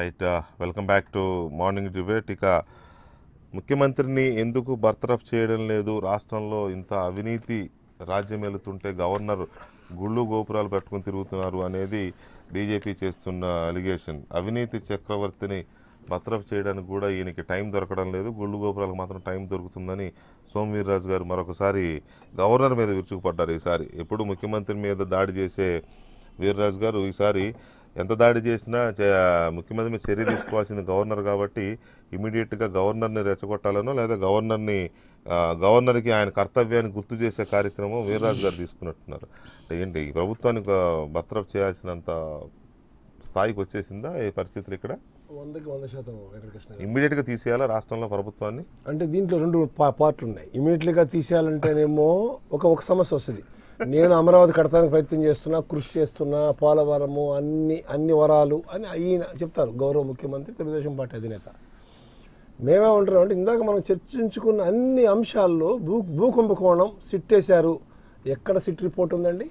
Right welcome back to morning debate ఇక ముఖ్యమంత్రిని ఎందుకు బర్తరఫ్ చేయడం లేదు రాష్ట్రంలో ఇంత అవినీతి రాజ్యం వెళుతుంటే గవర్నర్ గుళ్ళు గోపురాలు పెట్టుకుని తిరుగుతున్నారు అనేది బీజేపీ చేస్తున్న అలిగేషన్ అవినీతి చక్రవర్తిని బర్తరఫ్ చేయడానికి కూడా ఈయనకి టైం దొరకడం లేదు గుళ్ళు గోపురాలకు మాత్రం టైం దొరుకుతుందని సోమవీర్రాజు గారు మరొకసారి గవర్నర్ మీద విరుచుకుపడ్డారు ఈసారి ఎప్పుడు ముఖ్యమంత్రి మీద దాడి చేసే వీర్రాజు గారు ఈసారి ఎంత దాడి చేసినా చే- ముఖ్యమంత్రి మీద చర్య తీసుకోవాల్సింది గవర్నర్ కాబట్టి ఇమీడియట్గా గవర్నర్ని రెచ్చగొట్టాలనో లేదా గవర్నర్ని ఆ, గవర్నర్కి ఆయన కర్తవ్యాన్ని గుర్తు చేసే కార్యక్రమం వీర్రాజు గారు తీసుకున్నట్టున్నారు అంటే ఏంటి ఈ ప్రభుత్వానికి బర్తరఫ్ చేయాల్సినంత స్థాయికి వచ్చేసిందా ఈ పరిస్థితులు ఇక్కడ వందకి వంద శాతం వెంకటకృష్ణ గారు. ఇమ్మీడియట్గా తీసేయాలా రాష్ట్రంలో ప్రభుత్వాన్ని అంటే దీంట్లో రెండు పా- పార్ట్లు ఉన్నాయి ఇమీడియట్లీగా తీసేయాలంటేనేమో ఒక ఒక సమస్య వస్తుంది నేను అమరావతి కడతానికి ప్రయత్నం చేస్తున్నా కృషి చేస్తున్నా పోలవరము అన్ని అన్ని వరాలు అని ఈయన చెప్తారు గౌరవ ముఖ్యమంత్రి తెలుగుదేశం పార్టీ అధినేత మేమేమంటున్నాం అంటే ఇందాక మనం చర్చించుకున్న అన్ని అంశాల్లో భూ భూ కుంభకోణం సిట్టేశారు ఎక్కడ సిట్ రిపోర్ట్ ఉందండి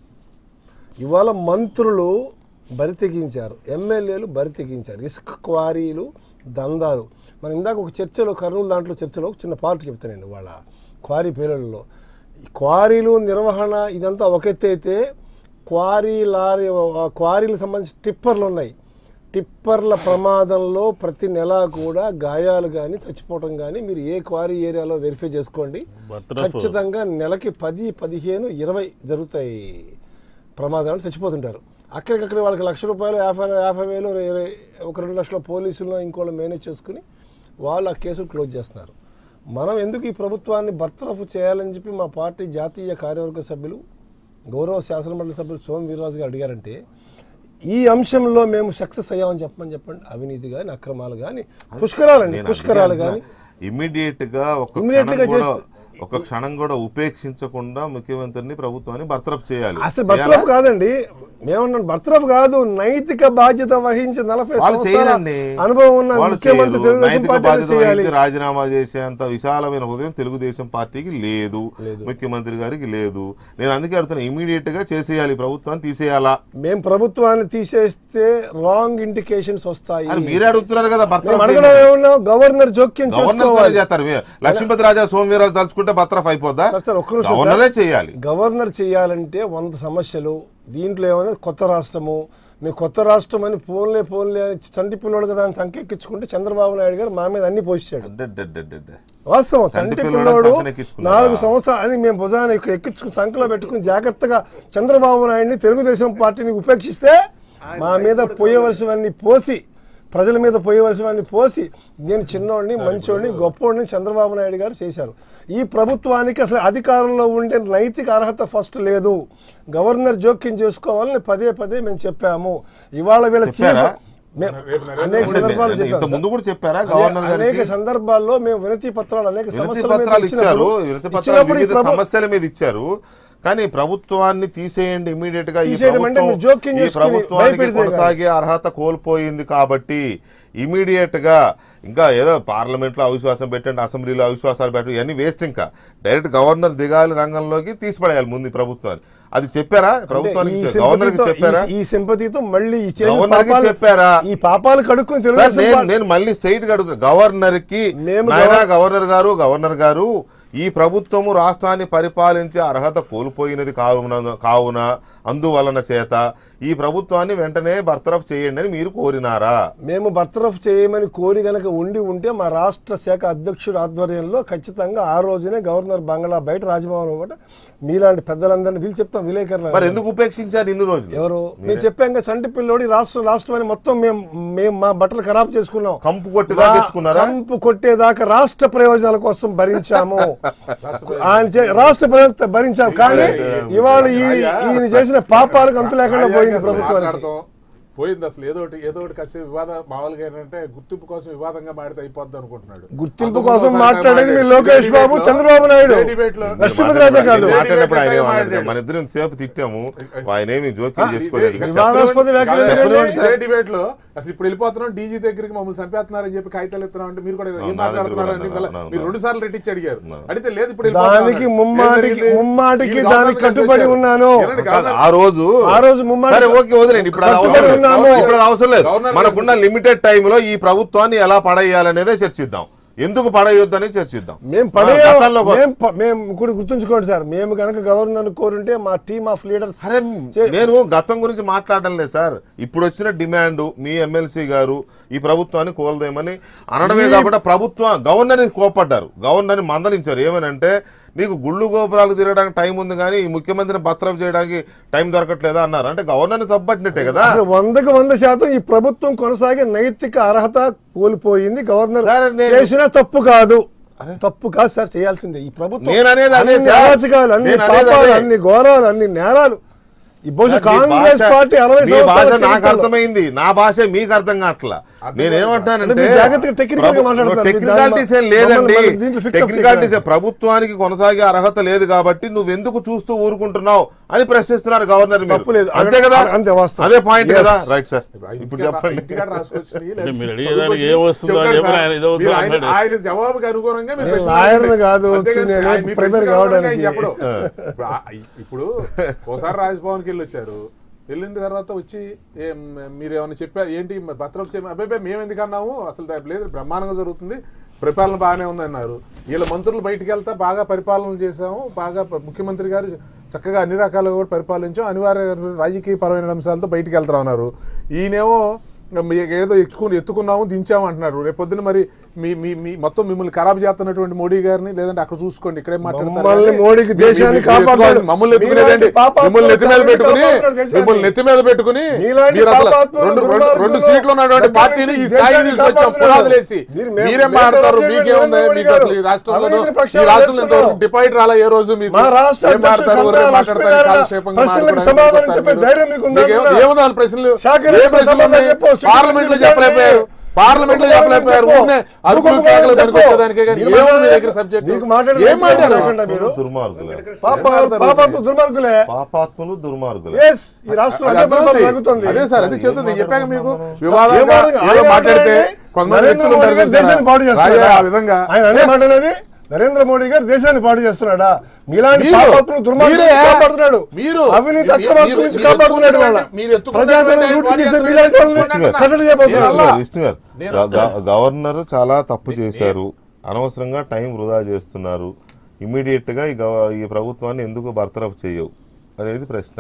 ఇవాళ మంత్రులు బరితెగించారు ఎమ్మెల్యేలు బరితెగించారు ఇసుక క్వారీలు దందాలు మనం ఇందాక ఒక చర్చలో కర్నూలు దాంట్లో చర్చలో ఒక చిన్న పార్ట్ చెప్తాను నేను వాళ్ళ క్వారీ పేర్లలో ఈ క్వారీలు నిర్వహణ ఇదంతా ఒక ఎత్తు అయితే క్వారీ లారీ ఆ క్వారీలకు సంబంధించి టిప్పర్లు ఉన్నాయి టిప్పర్ల ప్రమాదంలో ప్రతి నెల కూడా గాయాలు కానీ చచ్చిపోవటం కానీ మీరు ఏ క్వారీ ఏరియాలో వెరిఫై చేసుకోండి ఖచ్చితంగా నెలకి పది పదిహేను ఇరవై జరుగుతాయి ప్రమాదాలు చచ్చిపోతుంటారు అక్కడికక్కడ వాళ్ళకి లక్ష రూపాయలు యాభై యాభై వేలు ఇరవై- ఒక రెండు లక్షల పోలీసులను ఇంకోళ్ళు మేనేజ్ చేసుకుని వాళ్ళు ఆ కేసులు క్లోజ్ చేస్తున్నారు మనం ఎందుకు ఈ ప్రభుత్వాన్ని బర్తరఫ్ చేయాలని చెప్పి మా పార్టీ జాతీయ కార్యవర్గ సభ్యులు గౌరవ శాసనమండలి సభ్యులు సోమ వీర్రాజు గారు అడిగారంటే ఈ అంశంలో మేము సక్సెస్ అయ్యామని చెప్పమని చెప్పండి అవినీతి కానీ అక్రమాలు కానీ పుష్కరాలండి పుష్కరాలు కానీ ఇమ్మీడియట్ గా ఒక Immediate క్షణం గా కూడా చేస్తే- ఒక క్షణం కూడా ఉపేక్షించకుండా ముఖ్యమంత్రిని ప్రభుత్వాన్ని బర్తరఫ్ చేయాలి అసలు బర్తరఫ్ కాదండి మేమన్నాం బర్తరఫ్ కాదు నైతిక బాధ్యత వహించి నలభై వాళ్ళు సంవత్సరాల చేయరండి అనుభవం ఉన్న వాళ్ళు ముఖ్యమంత్రి చేయరు. తెలుగుదేశం నైతిక పార్టీ బాధ్యత చేయాలి వహించి రాజీనామా చేసేంత విశాలమైన హృదయం తెలుగుదేశం పార్టీకి లేదు ముఖ్యమంత్రి గారికి లేదు నేను అందుకే అడుగుతున్నా ఇమీడియట్ గా చేసేయాలి ప్రభుత్వాన్ని తీసేయాలా మేము ప్రభుత్వాన్ని తీసేస్తే రాంగ్ ఇండికేషన్స్ వస్తాయి అని మీరే అడుగుతున్నారు కదా భర్త మేము అడగడం ఏమన్నాం గవర్నర్ జోక్యం గవర్నర్ చేసుకోవాలి చేస్తారు మీరు లక్ష్మీపతి రాజా సోమవీరాజు తలుచుకుంటే బర్తరఫ్ అయిపోద్దా సార్, సార్, ఒక్క నిమిషం సార్. గవర్నరే చేయాలి గవర్నర్ చేయాలంటే వంద సమస్యలు దీంట్లో ఏమైనా కొత్త రాష్ట్రము మీ కొత్త రాష్ట్రం అని పోన్లే పోన్లే అని చంటి పిల్లోడు కదా అని సంకెక్కించుకుంటే చంద్రబాబు నాయుడు గారు మా మీద అన్ని పోషించాడు అడ్డడ్డడ్డడ్డ. వాస్తవం చంటి చంటి పిల్లోడు పిల్లోడు సంకన ఎక్కించుకున్నాడా? నాలుగు సంవత్సరాలు అని మేము భుజాన ఇక్కడ ఎక్కించుకుని సంకలో పెట్టుకుని జాగ్రత్తగా చంద్రబాబు నాయుడిని తెలుగుదేశం పార్టీని ఉపేక్షిస్తే మా మీద పోయవలసినవన్నీ పోసి ప్రజల మీద పోయవలసినవన్నీ పోసి నేను చిన్నోడిని మంచోడిని గొప్పోడిని చంద్రబాబు నాయుడు గారు చేశారు ఈ ప్రభుత్వానికి అసలు అధికారంలో ఉండే నైతిక అర్హత ఫస్ట్ లేదు గవర్నర్ జోక్యం చేసుకోవాలని పదే పదే మేము చెప్పాము ఇవాళ వీళ్ళ చీఫ్ చెప్పారా? మే- అనేక సందర్భాలు ఇంత చెప్పాము ముందు కూడా చెప్పారా అదే గవర్నర్ అనేక గారికి సందర్భాల్లో మేము వినతి పత్రాలు అనేక వినతి సమస్యల మీద పత్రాలు ఇచ్చారు ఇచ్చినప్పుడు- వినతి పత్రాలు ఇచ్చినప్పుడు ఈ వివిధ ప్రభు- సమస్యల మీద ఇచ్చారు కానీ ప్రభుత్వాన్ని తీసేయండి ఇమీడియట్ గా ఈ తీసేయడం అంటే ప్రభుత్వం మీరు జోక్యం ఈ చేసుకుని ప్రభుత్వానికి భయపెడితే కాదు. కొనసాగే అర్హత కోల్పోయింది కాబట్టి ఇమీడియట్ గా ఇంకా ఏదో పార్లమెంట్ లో అవిశ్వాసం పెట్టండి అసెంబ్లీలో అవిశ్వాసాలు పెట్టండి ఇవన్నీ వేస్ట్ ఇంకా డైరెక్ట్ గవర్నర్ దిగాలి రంగంలోకి తీసిపడేయాలి ముందు ఈ ప్రభుత్వాన్ని అది చెప్పారా అంటే ప్రభుత్వానికి ఈ గవర్నర్ కి సింపతితో- చెప్పారా ఈ- ఈ సింపతితో మళ్ళీ ఈ చేసిన గవర్నర్కి పాపాలు- చెప్పారా? ఈ పాపాలు కడుక్కుని సార్ తెలుగుదేశం నేను పార్టీ- నేను మళ్ళీ స్ట్రైట్ గా అడుగుతున్నా గవర్నర్ కి మేము నాయనా గవర్- గవర్నర్ గారు గవర్నర్ గారు ఈ ప్రభుత్వము రాష్ట్రాన్ని పరిపాలించే అర్హత కోల్పోయినది కావున కావున అందువలన చేత ఈ ప్రభుత్వాన్ని వెంటనే బర్తరఫ్ చేయండి అని మీరు కోరినారా మేము బర్తరఫ్ చేయమని కోరి గనక ఉండి ఉంటే మా రాష్ట్ర శాఖ అధ్యక్షుడు ఆధ్వర్యంలో ఖచ్చితంగా ఆ రోజునే గవర్నర్ బంగ్లా బయట రాజభవన్ ఒకటి మీలాంటి పెద్దలందరినీ వీళ్ళు చెప్తాం విలేకరులు మరి ఎందుకు ఉపేక్షించారు ఇన్ని రోజులు ఎవరు మేము చెప్పాం కదా చంటి పిల్లోడి రాష్ట్రం రాష్ట్రం అని మొత్తం మేము మేము మా బట్టలు ఖరాబ్ చేసుకున్నాం కంపు కొట్టిదా తెచ్చుకున్నారా కంపు కొట్టేదాకా రాష్ట్ర ప్రయోజనాల కోసం భరించాము ఆయన చే- రాష్ట్ర ప్రయోజనం భరించాము కానీ ఇవాళ ఈ- ఈయన చేసిన పాపాలకు అంతు లేకుండా పోయింది ప్రభుత్వానికి మాట్లాడతాం. పోయింది అసలు ఏదో ఒకటి ఏదో ఒకటి కాస్త వివాద మామూలుగా ఏంటంటే గుర్తింపు కోసం వివాదంగా మాడితే అయిపోద్ది అనుకుంటున్నాడు గుర్తింపు అందుకోసం కోసం ఆయన మాట్లాడేది మీ మాట్లాడే లోకేష్ బాబు, debate లో- చంద్రబాబు నాయుడు. debate లో- లక్ష్మీపతి రాజా కాదు. debate మాట్లాడినప్పుడు ఆయన లో ఏమన్నారు? మాట్లాడాడు. మన ఇద్దరం సేపు తిట్టాము ఆయన ఏమి జోక్యం చేసుకోలేదు ఇక వివాదాస్పద వ్యాఖ్యలు చెప్పనివ్వండి ఏంటండి? సార్. ఇదే డిబేట్ లో అసలు ఇప్పుడు వెళ్ళిపోతున్నాం డీజీ దగ్గరికి మమ్మల్ని చంపేస్తున్నారని చెప్పి కాగితాలు ఇస్తున్నాం అంటే మీరు కూడా ఏం నా దగ్గర మాట్లాడుతున్నారని కూడా మళ్ళీ అన్నారు. మీరు రెండు సార్లు రెట్టించి అడిగారు అవును. అడిగితే లేదు ఇప్పుడు వెళ్ళిపోతున్నాం దానికి అన్నాడు. ముమ్మాటికి- ఏం జరిగింది? ముమ్మాటికి ఈ దానికి గవర్నమెంట్ కట్టుబడి వచ్చారు. ఉన్నాను. ఏనండి, కాదు, గవర్నమెంట్ ఆ రోజు ఆ రోజు ముమ్మాటి- సరే ఓకే వదిలేండి ఇప్పుడు అది కట్టుబడి అవసరం లేదు. చెప్తున్నాము ఇప్పుడు అది అవసరం లేదు గవర్నర్ మనకున్న లిమిటెడ్ టైంలో ఈ ప్రభుత్వాన్ని ఎలా పడేయాలనేదే చర్చిద్దాం ఎందుకు పడేయొద్దని చర్చిద్దాం మేము ఆ, పడే గతంలో ఒక- మేము ప- మేము కూడా గుర్తుంచుకోండి సార్ మేము కనుక గవర్నర్ కోరుంటే మా టీమ్ ఆఫ్ లీడర్స్ సరే నేను గతం గురించి మాట్లాడడం లేదు సార్ ఇప్పుడు వచ్చిన డిమాండ్ మీ ఎమ్మెల్సీ గారు ఈ ప్రభుత్వాన్ని కోల్దేమని అనడమే కాకుండా ప్రభుత్వం గవర్నర్ని కోపడ్డారు గవర్నర్ని మందలించారు ఏమనంటే నీకు గుళ్ళు గోపురాలు తిరగడానికి టైం ఉంది కానీ ఈ ముఖ్యమంత్రిని బత్రఫ్ చేయడానికి టైం దొరకట్లేదా అన్నారు అంటే గవర్నర్ని తప్పట్టినట్టే కదా అసలు వందకు వంద శాతం ఈ ప్రభుత్వం కొనసాగే నైతిక అర్హత కోల్పోయింది గవర్నర్ సార్, నేను- చేసిన తప్పు కాదు తప్పు కాదు సార్ చేయాల్సిందే ఈ ప్రభుత్వం నేను అనేది అదే అన్ని సార్. అరాచకాలు అన్ని నేను అనేది పాపాలు అదే. అన్ని ఘోరాలు అన్ని నేరాలు ఈ బహుశా మీ కాంగ్రెస్ భాష- పార్టీ అరవై మీ భాష సంవత్సరాల నాకు చరిత్రలో- అర్థమైంది నా భాష మీకు అర్థం కావట్లా అర్థం నేనేమంటానంటే మీరు జాగ్రత్తగా technical గా మాట్లాడుతున్నారు. మీరు టెక్నికాలిటీస్ ఏం దాన్ని లేదండి మమ్మల్ని దీంట్లో fix up టెక్నికాలిటీస్ చేయకండి. ప్రభుత్వానికి కొనసాగే అర్హత లేదు కాబట్టి నువ్వెందుకు చూస్తూ ఊరుకుంటున్నావు అని ప్రశ్నిస్తున్నారు గవర్నర్ మీరు. తప్పు లేదు. అంతే కదా అంతే వాస్తవం. అదే పాయింట్ Yes. కదా రైట్ సార్ ఇప్పుడు ఇంటికాడ- చెప్పండి ఇంటికాడ రాసుకొచ్చినాయి, లేదా అంటే మీరు చదువుకొచ్చినాయి, అడిగేదానికి ఏం వస్తుందో చెప్తారు చెప్పిన సార్. ఆయన ఇది అవుతుందో మీరు ఆయన- అన్నాడు. ఆయన జవాబుకి అనుగుణంగా మీరు నేను ప్రశ్నలు లాయర్ని అడగండి. కాదు, అంతేగాని నేను ఆయన మీ ప్రైమరీ ప్రశ్నలు అడగడానికి ఆయన కావడానికి. చెప్పడు. ఇప్పుడు ఆ- ఇప్పుడు ఒకసారి రాజ్భవన్కి వెళ్ళి వచ్చారు వెళ్ళిన తర్వాత వచ్చి ఏం మీరు ఏమైనా చెప్పారు ఏంటి భద్రపు చేయమని అబ్బాయి మేము ఎందుకు అన్నాము అసలు దాని లేదు బ్రహ్మాండంగా జరుగుతుంది పరిపాలన బాగానే ఉంది అన్నారు వీళ్ళ మంత్రులు బయటికి వెళ్తా బాగా పరిపాలన చేశాము బాగా ప- ముఖ్యమంత్రి గారు చక్కగా అన్ని రకాలుగా కూడా పరిపాలించాం అనివార్య రాజకీయ పరమైన అంశాలతో బయటికి వెళ్తా ఉన్నారు ఈయనేమో మీ- ఏదో ఎక్కువ ఎత్తుకున్నాము దించాము అంటున్నారు రేపు పొద్దున మరి మీ మీ మీ మొత్తం మిమ్మల్ని ఖరాబ్ చేస్తున్నటువంటి మోడీ గారిని లేదంటే అక్కడ చూసుకోండి ఇక్కడే మాట్లాడతారు మమ్మల్ని కానీ మోడీకి మీ- మీ- దేశాన్ని మీరు కాపాడాడు. ఎత్తుకోవాలి. మమ్మల్ని ఎత్తుకునేదండి మీలాంటి పాపాత్ములు మిమ్మల్ని నెత్తి మీద చాలా పెట్టుకుని కాపాడాడు దేశాన్ని. మిమ్మల్ని నెత్తి మీద పెట్టుకుని మీలాంటి మీరు అసలు పాపాత్ములు, రెండు రెండు దుర్మార్గులు రెండు సీట్లు ఉన్నటువంటి దగ్గర పార్టీని ఈ నుంచి స్థాయికి దేశాన్ని తీసుకొచ్చాం కాపాడుతున్నారు. పునాదులేసి మీరు మేము- మీరేం మేము మాట్లాడతారు ఎవరు మీకేముంది నరేంద్ర మీకు అసలు ఈ మోడీ రాష్ట్రంలో గారు ఈ ప్రక్షాళన రాష్ట్రంలో ఇంతవరకు చేస్తున్నాం. డిపాయిట్ రాలే ఏ రోజు మీకు మా రాష్ట్ర ఏం మాట్లాడతారు అధ్యక్షుడు ఊరే కన్నా మాట్లాడతారు లక్ష్మీ కాలక్షేపంగా ప్రశ్నలకు మాట్లాడతారు సమాధానం మీరు. చెప్పే ధైర్యం మీకు ఉందా? మీకు ఏం- ఏముంది వాళ్ళ ప్రశ్నలు శాఖలకు ఏ ప్రశ్నలు సమాధానం ఉన్నాయి? చెప్పు. పార్లమెంట్ లో చెప్పు. చెప్పలేకపోయారు పార్లమెంట్ లో చెప్పలేకపోయారు చెప్పు. ఊరినే అదుపులు నువ్వు కేకలు చెప్పు. దానికి వచ్చేదానికే కానీ నీకు ఏముంది మీ దగ్గర మాట్లాడే- సబ్జెక్ట్ నీకు మాట్లాడే ఏం మాట్లాడారు లేకుండా మీరు దుర్మార్గులు పాప పాపాత్మ దుర్మార్గులే పాపాత్ములు దుర్మార్గులు ఎస్ ఈ రాష్ట్రం అది అదే పరిపాలన అర్థమవుతుంది. సాగుతుంది అదే సార్ అదే చెప్తుంది చెప్పాక మీకు ఏం వివాదంగా మాట్లాడు- ఏదో ఆయన మాట్లాడితే మాట్లాడండి. కొంతమంది నరేంద్ర వ్యక్తులు మోడీ ఉంటారు గారు కదా దేశాన్ని పాడు రాజా చేస్తున్నాడా ఆ విధంగా ఆయన అనే మాట్లాడేది నరేంద్ర మోడీ గారు దేశాన్ని పాడు చేస్తున్నాడా మీలాంటి మీరు- పాపాత్ములు దుర్మార్గులు మీరే- కాపాడుతున్నాడు మీరు- అవినీతి మీరు- అక్రమాల మీరు- నుంచి మీరు కాపాడుతున్నాడు వాళ్ళ ఎత్తుకున్నటువంటి- మీరు ఎత్తుకున్నటువంటి ప్రజాధనం లూటీ వాడి చేసే ఎత్తుకున్నటువంటి మీలాంటి వాళ్ళని ఎత్తుకున్నటువంటి కట్టడి చేయబోతున్నాడు నేను అలా- విష్ణు గారు గ- గ- గవర్నర్ చాలా తప్పు చేశారు అనవసరంగా టైం వృధా చేస్తున్నారు ఇమీడియట్ గా ఈ గవ- ఈ ప్రభుత్వాన్ని ఎందుకు బర్తరఫ్ చేయవు అనేది ప్రశ్న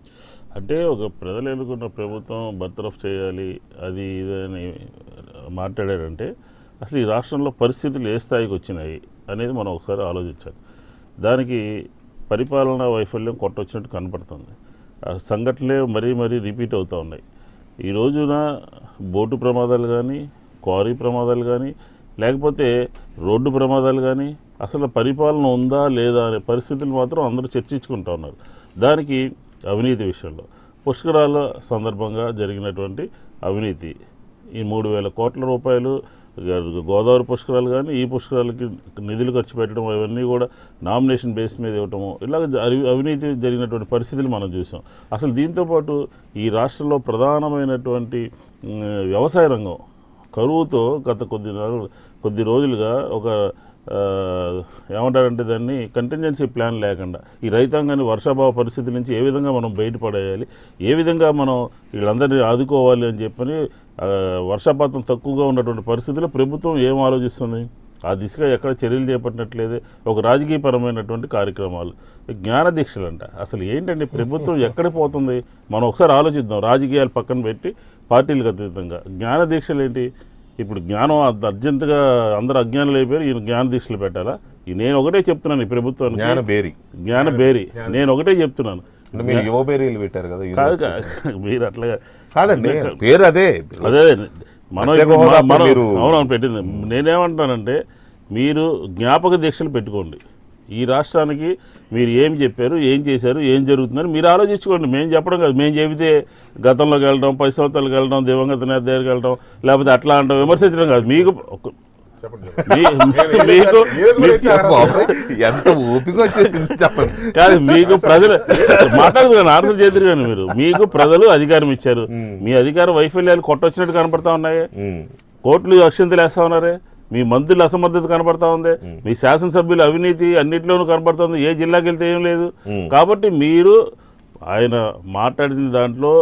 అంటే ఒక ప్రజలు ఎన్నుకున్న ప్రభుత్వం బర్తరఫ్ చేయాలి అది ఇది అని మాట్లాడారంటే అసలు ఈ రాష్ట్రంలో పరిస్థితులు ఏ స్థాయికి వచ్చినాయి అనేది మనం ఒకసారి ఆలోచించాలి దానికి పరిపాలనా వైఫల్యం కొట్టొచ్చినట్టు కనపడుతుంది ఆ సంఘటనలే మరీ మరీ రిపీట్ అవుతూ ఉన్నాయి ఈ రోజున బోటు ప్రమాదాలు కానీ క్వారీ ప్రమాదాలు కానీ లేకపోతే రోడ్డు ప్రమాదాలు కానీ అసలు పరిపాలన ఉందా లేదా అనే పరిస్థితులు మాత్రం అందరూ చర్చించుకుంటూ ఉన్నారు దానికి అవినీతి విషయంలో పుష్కరాల సందర్భంగా జరిగినటువంటి అవినీతి ఈ మూడు వేల కోట్ల రూపాయలు గ- గోదావరి పుష్కరాలు కానీ ఈ పుష్కరాలకి నిధులు ఖర్చు పెట్టడం అవన్నీ కూడా నామినేషన్ బేస్ మీద ఇవ్వటము ఇలాగ జ- అవి- అవినీతి జరిగినటువంటి పరిస్థితులు మనం చూసాం అసలు దీంతోపాటు ఈ రాష్ట్రంలో ప్రధానమైనటువంటి ఉమ్, వ్యవసాయ రంగం కరువుతో గత కొద్ది నెలలు- కొద్ది రోజులుగా ఒక ఆ, ఏమంటారంటే దాన్ని కంటింజెన్సీ ప్లాన్ లేకుండా ఈ రైతాంగాన్ని వర్షాభావ పరిస్థితి నుంచి ఏ విధంగా మనం బయటపడేయాలి ఏ విధంగా మనం వీళ్ళందరినీ ఆదుకోవాలి అని చెప్పని ఆ, వర్షపాతం తక్కువగా ఉన్నటువంటి పరిస్థితుల్లో ప్రభుత్వం ఏం ఆలోచిస్తుంది ఆ దిశగా ఎక్కడ చర్యలు చేపట్టినట్లేదే ఒక రాజకీయపరమైనటువంటి కార్యక్రమాలు జ్ఞాన దీక్షలు అంట అసలు ఏంటండి ప్రభుత్వం ఎక్కడ పోతుంది మనం ఒకసారి ఆలోచిద్దాం రాజకీయాలు పక్కన పెట్టి పార్టీలకు అతీతంగా జ్ఞాన దీక్షలు ఏంటి ఇప్పుడు జ్ఞానం అంత అర్జెంటుగా అందరు అజ్ఞానులు అయిపోయారు ఈయన జ్ఞాన దీక్షలు పెట్టాలా ఈ నేను ఒకటే చెప్తున్నాను ఈ ప్రభుత్వానికి జ్ఞాన బేరి జ్ఞాన బేరి నేను ఒకటే చెప్తున్నాను అంటే మీరు యువ బేరీలు పెట్టారు కదా కాదు యూనివర్సిటీ. కాదు మీరు అట్లా కాదండి పేరు అదే అదే మనం ప్రత్యేక ఇప్పుడు హోదా మన- మనం మీరు- అవునవును పెట్టింది నేనేమంటానంటే మీరు జ్ఞాపక దీక్షలు పెట్టుకోండి ఈ రాష్ట్రానికి మీరు ఏం చెప్పారు ఏం చేశారు ఏం జరుగుతుందని మీరు ఆలోచించుకోండి మేము చెప్పడం కాదు మేము చెబితే గతంలోకి వెళ్ళడం పది సంవత్సరాలకు వెళ్ళడం దివంగత నేత దగ్గరికి వెళ్ళడం లేకపోతే అట్లా అంటాం విమర్శించడం కాదు మీకు ఒక- చెప్పండి మీ- మీకు ఏది కూడా ఎత్తి బాబోయ్, ఎంత ఓపిక వచ్చేసింది చెప్పండి కాదు మీకు ప్రజలు మాట్లాడుతున్నాను ఆన్సర్ చేద్దరు కానీ మీరు మీకు ప్రజలు అధికారం ఇచ్చారు మీ అధికార వైఫల్యాలు కొట్టొచ్చినట్టు కనపడతా ఉన్నాయి ఉమ్. కోర్టులు అక్షంతలు వేస్తా ఉన్నారే మీ మంత్రుల అసమర్థత కనపడతా ఉంది మీ శాసనసభ్యుల అవినీతి అన్నింటిలోనూ కనపడుతుంది ఏ జిల్లాకి వెళ్తే ఏం లేదు కాబట్టి మీరు ఆయన మాట్లాడిన దాంట్లో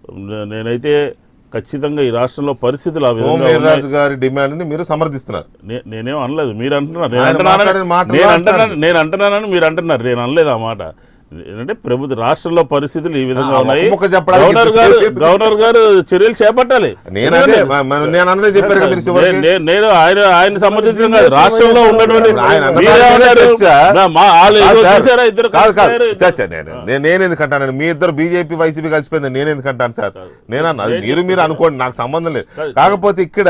నే- నేనైతే ఖచ్చితంగా ఈ రాష్ట్రంలో పరిస్థితులు ఆ విధంగా ఉన్నాయి. సోమవీర్రాజు గారి డిమాండ్ ని మీరు సమర్థిస్తున్నారు నే- నేనేం అనలేదు మీరు అంటున్నారు నేను ఆయన అంటున్నానని- మాట్లాడిన మాటలు నేను అంటున్నారు. అంటున్నాను నేను అంటున్నానని మీరు అంటున్నారు నేను అనలేదు ఆ మాట ఏంటంటే ప్రభుత్వ రాష్ట్రంలో పరిస్థితులు ఈ విధంగా ఆ, ఉన్నాయి ఒక్క ముక్క చెప్పడానికి గవర్నర్ ఇంత గారు సేపు గవర్నర్ గారు చర్యలు చేపట్టాలి నేను అదే మ- మ- నేను అన్నదే చెప్పారు కదా మీరు నే- చివరికి నే- నేను ఆయన ఆయన సంబంధించిన కాదు రాష్ట్రంలో ఉన్నటువంటి ఆయన అన్న మీరే దాని మీదే అన్నారు, చర్చ. మా- మా వాళ్ళు కాదు ఏదో సార్. చూసారా ఇద్దరు కాదు కాదు కలిసిపోయారు, చా, ఇద్దరు- చా, నేను నేను- నేను ఎందుకు అంటాను మీ ఇద్దరు బీజేపీ వైసీపీ కలిసిపోయింది నేను ఎందుకు అంటాను సార్ నేను అన్న అది మీరు మీరు అనుకోండి నాకు సంబంధం లేదు కాదు. కాకపోతే ఇక్కడ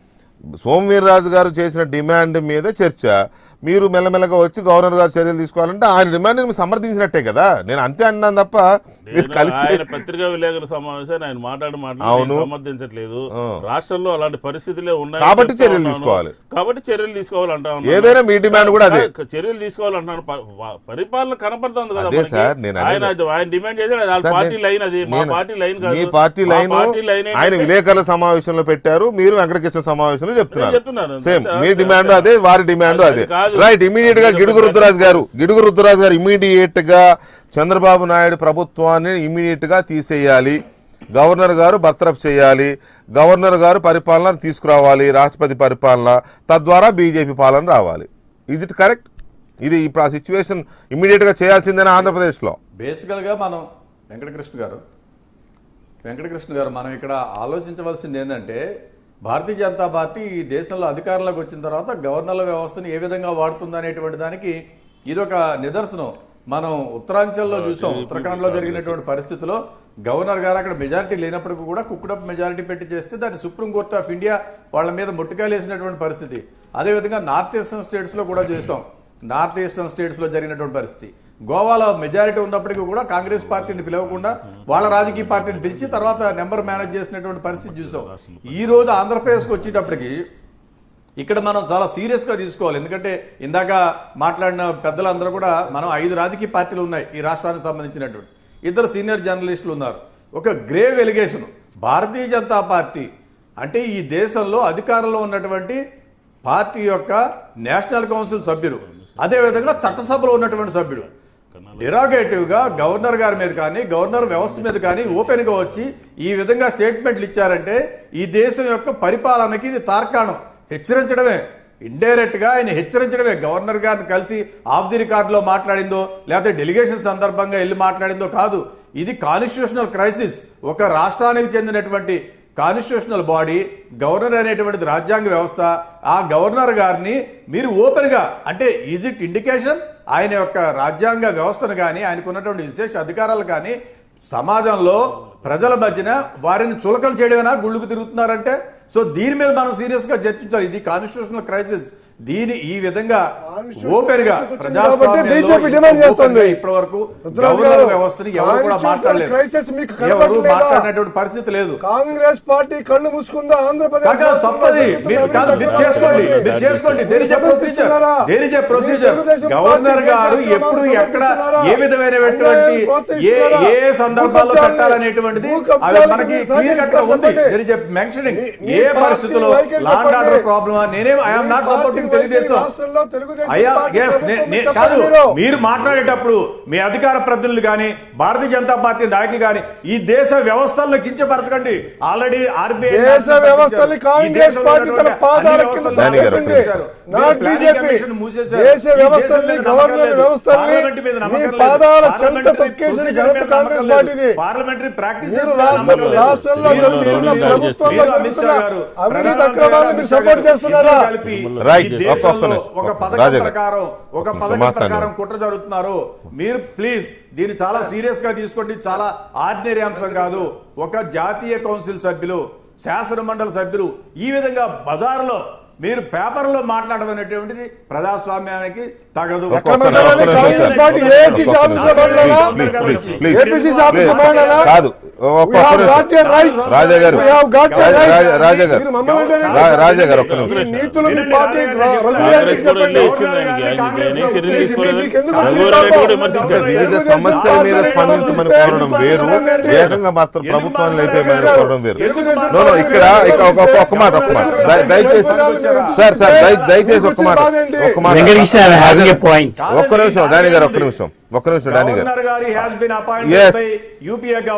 సోమవీర్రాజు గారు చేసిన డిమాండ్ మీద చర్చ మీరు మెల్లమెల్లగా వచ్చి గవర్నర్ గారు చర్యలు తీసుకోవాలంటే ఆయన డిమాండ్ మీరు సమర్థించినట్టే కదా నేను అంతే అన్నాను తప్ప మీరు నేను కలిసి ఆయన పత్రికా విలేకరుల సమావేశాన్ని ఆయన మాట్లాడి అవును. మాట్లాడి సమర్థించట్లేదు ఆ. రాష్ట్రంలో అలాంటి పరిస్థితులే ఉన్నాయి కాబట్టి చర్యలు తీసుకోవాలి. కాబట్టి చర్యలు తీసుకోవాలంటా ఉన్నాను. ఏదైనా మీ డిమాండ్ కూడా అదే కా- చర్యలు తీసుకోవాలంటున్నాను ప- వా- పరిపాలన కనపడుతుంది కదా అదే మనకి. సార్, నేను అదే ఆయన ఆయన డిమాండ్ చేశాడు అది వాళ్ళ సార్, పార్టీ నేను- లైన్ అది మా నేను- పార్టీ లైన్ కాదు మీ పార్టీ మా లైన్ పార్టీ లైన్ ఆయన ఏంటంటే- విలేకరుల సమావేశంలో పెట్టారు మీరు వెంకటకృష్ణ సమావేశంలో నేను చెప్తున్నారు చెప్తున్నాను. సేమ్ అంతే, మీ అంతే, డిమాండ్ అంతే. అదే వారి డిమాండ్ అది అదే కాదు. రైట్ ఇమీడియట్ గా అది గిడుగు ఒక రుద్రరాజు గారు గిడుగు రుద్రరాజు గారు ఇమీడియట్ గా చంద్రబాబు నాయుడు ప్రభుత్వాన్ని ఇమీడియట్ గా తీసేయాలి గవర్నర్ గారు బర్తరఫ్ చేయాలి గవర్నర్ గారు పరిపాలన తీసుకురావాలి రాష్ట్రపతి పరిపాలన తద్వారా బీజేపీ పాలన రావాలి ఈజ్ ఇట్ కరెక్ట్ ఇది ఇప్పుడు ఆ సిచ్యువేషన్ ఇమీడియట్ గా చేయాల్సిందేనా ఆంధ్రప్రదేశ్లో బేసికల్గా మనం వెంకటకృష్ణ గారు వెంకటకృష్ణ గారు మనం ఇక్కడ ఆలోచించవలసింది ఏంటంటే భారతీయ జనతా పార్టీ ఈ దేశంలో అధికారంలోకి వచ్చిన తర్వాత గవర్నర్ల వ్యవస్థను ఏ విధంగా వాడుతుంది అనేటువంటి దానికి ఇదొక నిదర్శనం మనం ఉత్తరాంచల్లో చూసాం ఉత్తరాఖండ్లో జరిగినటువంటి పరిస్థితిలో గవర్నర్ గారు అక్కడ మెజారిటీ లేనప్పటికీ కూడా కుక్కుడప్ మెజారిటీ పెట్టి చేస్తే దాన్ని సుప్రీంకోర్టు ఆఫ్ ఇండియా వాళ్ళ మీద ముట్టుకాయలు వేసినటువంటి పరిస్థితి అదేవిధంగా నార్త్ ఈస్టర్న్ స్టేట్స్లో కూడా చూసాం నార్త్ ఈస్టర్న్ స్టేట్స్లో జరిగినటువంటి పరిస్థితి గోవాలో మెజారిటీ ఉన్నప్పటికీ కూడా కాంగ్రెస్ పార్టీని పిలవకుండా వాళ్ళ రాజకీయ పార్టీని పిలిచి తర్వాత నెంబర్ మేనేజ్ చేసినటువంటి పరిస్థితి చూసాం ఈ రోజు ఆంధ్రప్రదేశ్కి వచ్చేటప్పటికి ఇక్కడ మనం చాలా సీరియస్గా తీసుకోవాలి ఎందుకంటే ఇందాక మాట్లాడిన పెద్దలందరూ కూడా మనం ఐదు రాజకీయ పార్టీలు ఉన్నాయి ఈ రాష్ట్రానికి సంబంధించినటువంటి ఇద్దరు సీనియర్ జర్నలిస్టులు ఉన్నారు ఒక grave allegation Bharatiya Janata Party అంటే ఈ దేశంలో అధికారంలో ఉన్నటువంటి పార్టీ యొక్క నేషనల్ కౌన్సిల్ సభ్యులు అదేవిధంగా చట్టసభలో ఉన్నటువంటి సభ్యుడు డిరాగేటివ్ గా గవర్నర్ గారి మీద కానీ గవర్నర్ వ్యవస్థ మీద కానీ ఓపెన్ గా వచ్చి ఈ విధంగా స్టేట్మెంట్లు ఇచ్చారంటే ఈ దేశం యొక్క పరిపాలనకి ఇది తార్కాణం హెచ్చరించడమే ఇండైరెక్ట్ గా ఆయన హెచ్చరించడమే గవర్నర్ గారిని కలిసి ఆఫ్ ది రికార్డులో మాట్లాడిందో లేకపోతే డెలిగేషన్ సందర్భంగా వెళ్ళి మాట్లాడిందో కాదు ఇది కాన్స్టిట్యూషనల్ క్రైసిస్ ఒక రాష్ట్రానికి చెందినటువంటి కాన్స్టిట్యూషనల్ బాడీ గవర్నర్ అనేటువంటిది రాజ్యాంగ వ్యవస్థ ఆ గవర్నర్ గారిని మీరు ఓపెన్ గా అంటే ఈజ్ ఇట్ ఇండికేషన్ ఆయన యొక్క రాజ్యాంగ వ్యవస్థను కానీ ఆయనకు ఉన్నటువంటి విశేష అధికారాలు కానీ సమాజంలో ప్రజల మధ్యన వారిని చులకం చేయడమేనా గుళ్ళుకు తిరుగుతున్నారంటే సో దీని మీద మనం సీరియస్ గా చర్చించాలి ఇది కాన్స్టిట్యూషనల్ క్రైసిస్ దీని ఈ విధంగా ఓపెన్ గా కాబట్టి BJP డిమాండ్ చేస్తుంది. ఇప్పటి వరకు రుద్రరాజు గవర్నర్ గారు, వ్యవస్థని ఎవరు కూడా constitutional మాట్లాడలేదు crisis మీకు ఎవరు కనపడలేదా? మాట్లాడినటువంటి పరిస్థితి లేదు కాంగ్రెస్ పార్టీ కళ్ళు మూసుకుందా ఆంధ్రప్రదేశ్ కాకా రాష్ట్రంలో తప్పది జరుగుతున్న మీరు కాదు మీరు అవినీతి చేసుకోండి అక్రమాలని మీరు చేసుకోండి దేర్ ఇస్ ఎ మీరు ప్రొసీజర్ సమర్థిస్తున్నారా? దేర్ ఇస్ ఎ మీరు ప్రొసీజర్ తెలుగుదేశం గవర్నర్ పార్టీ గారు చేసే ఎప్పుడు అక్రమాలను ఎక్కడ సమర్థిస్తున్నారా? ఏ విధమైనటువంటి అన్యాయాన్ని ఏ ప్రోత్సహిస్తున్నారా? ఏ సందర్భాల్లో భూ కబ్జాలని- పెట్టాలనేటువంటిది భూ అది కబ్జాలకి మనకి మీరు క్లియర్ గా సహకరిస్తారు ఉంది చెప్పండి. దేర్ ఇస్ ఎ మెన్షనింగ్ మీ- మీ ఏ పార్టీ పరిస్థితుల్లో వైఖరి లాండ్ చెప్పండి. ఆర్డర్ ప్రాబ్లమ్ నేనేం ఐఎమ్ మీ నాట్ పార్టీ సపోర్టింగ్ వైఖరి తెలుగుదేశం రాష్ట్రంలో తెలుగుదేశం అయ్యా పార్టీ ఎస్ ప్రభుత్వం కాదు చెప్పండి మీరు. మీరు మాట్లాడేటప్పుడు మీ అధికార ప్రతినిధులు కానీ భారతీయ జనతా పార్టీ నాయకులు కానీ ఈ దేశ వ్యవస్థలను కించపరచకండి ఆల్రెడీ ఆర్బీఐ దేశ వ్యవస్థల్ని కాంగ్రెస్ పార్టీ తన పాదాల కింద దాని గారు, తొక్కేసింది. నాట్ బీజేపీ దేశ వ్యవస్థల్ని గవర్నర్ వ్యవస్థల్ని మీ పాదాల చెంత తొక్కేసిన ఘనత కాంగ్రెస్ పార్టీది పార్లమెంటరీ ప్రాక్టీస్ మీరు రాష్ట్ర రాష్ట్రంలో జరుగుతున్న ప్రభుత్వంలో జరుగుతున్న అవినీతి అక్రమాలను మీరు సపోర్ట్ చేస్తున్నారా Right. ఈ ఒక్క- ఒక్క దేశంలో నిమిషం. ఒక ఒక్క- పథకం రాజా గారు. ప్రకారం ఒక ఒక్క నిమిషం పథకం మాట్లాడండి. ప్రకారం కుట్ర జరుగుతున్నారు మీరు ప్లీజ్ దీన్ని చాలా సీరియస్ గా తీసుకోండి చాలా ఆర్డినరీ అంశం కాదు ఒక జాతీయ కౌన్సిల్ సభ్యులు శాసన మండలి సభ్యులు ఈ విధంగా బజార్లో మీరు పేపర్లో మాట్లాడడం అనేటువంటిది ప్రజాస్వామ్యానికి తగదు ఒక్క- ఒక్క నిమిషం, కాంగ్రెస్ ఒక్క నిమిషం. పార్టీ ఒక్క AICC నిమిషం. ఆఫీసులో మాట్లాడాలా? Please, please, please. APCC ఆఫీసులో Please. మాట్లాడాలా? కాదు ఒక్క We ఒక్క have నిమిషం. got a right. రాజా గారు We have got a Raja- right. రాజా- రాజా గారు మీరు మమ్మల్ని అంటే రా- రాజా గారు ఒక్క ఈ నిమిషం నీతులు మీ వినండి, పార్టీ రాజా గారు రఘువీరానికి కాంగ్రెస్ కూడా చెప్పండి ఇచ్చింది ఆయనకి. ఆయన నేనేం చర్యలు మీకు- తీసుకోలేదు. మీకు ఎందుకు వచ్చింది రఘువీరారెడ్డి కోపం? కూడా విమర్శించారు. వివిధ తెలుగుదేశం సమస్యల మీద పార్టీని స్పందించమని విమర్శిస్తే కోరడం వేరు ఏంటి? ఏకంగా మాత్రం ప్రభుత్వాన్ని లేపేయమని కోరడం వేరు తెలుగుదేశం నో నో ఇక్కడ ఇక్కడ ఒక ఒక- ఒక మాట ఒక మాట దయ- దయచేసి సార్ సార్ దయ- దయచేసి ఒక్క మాట ఒక్క మాట వెంకటకృష్ణ having a point. ఒక్క నిమిషం డానీ గారు ఒక్క నిమిషం ఒక్క నిమిషం డానీ గారు గవర్నర్ గారు has been appointed Yes. by UPA government. Correct.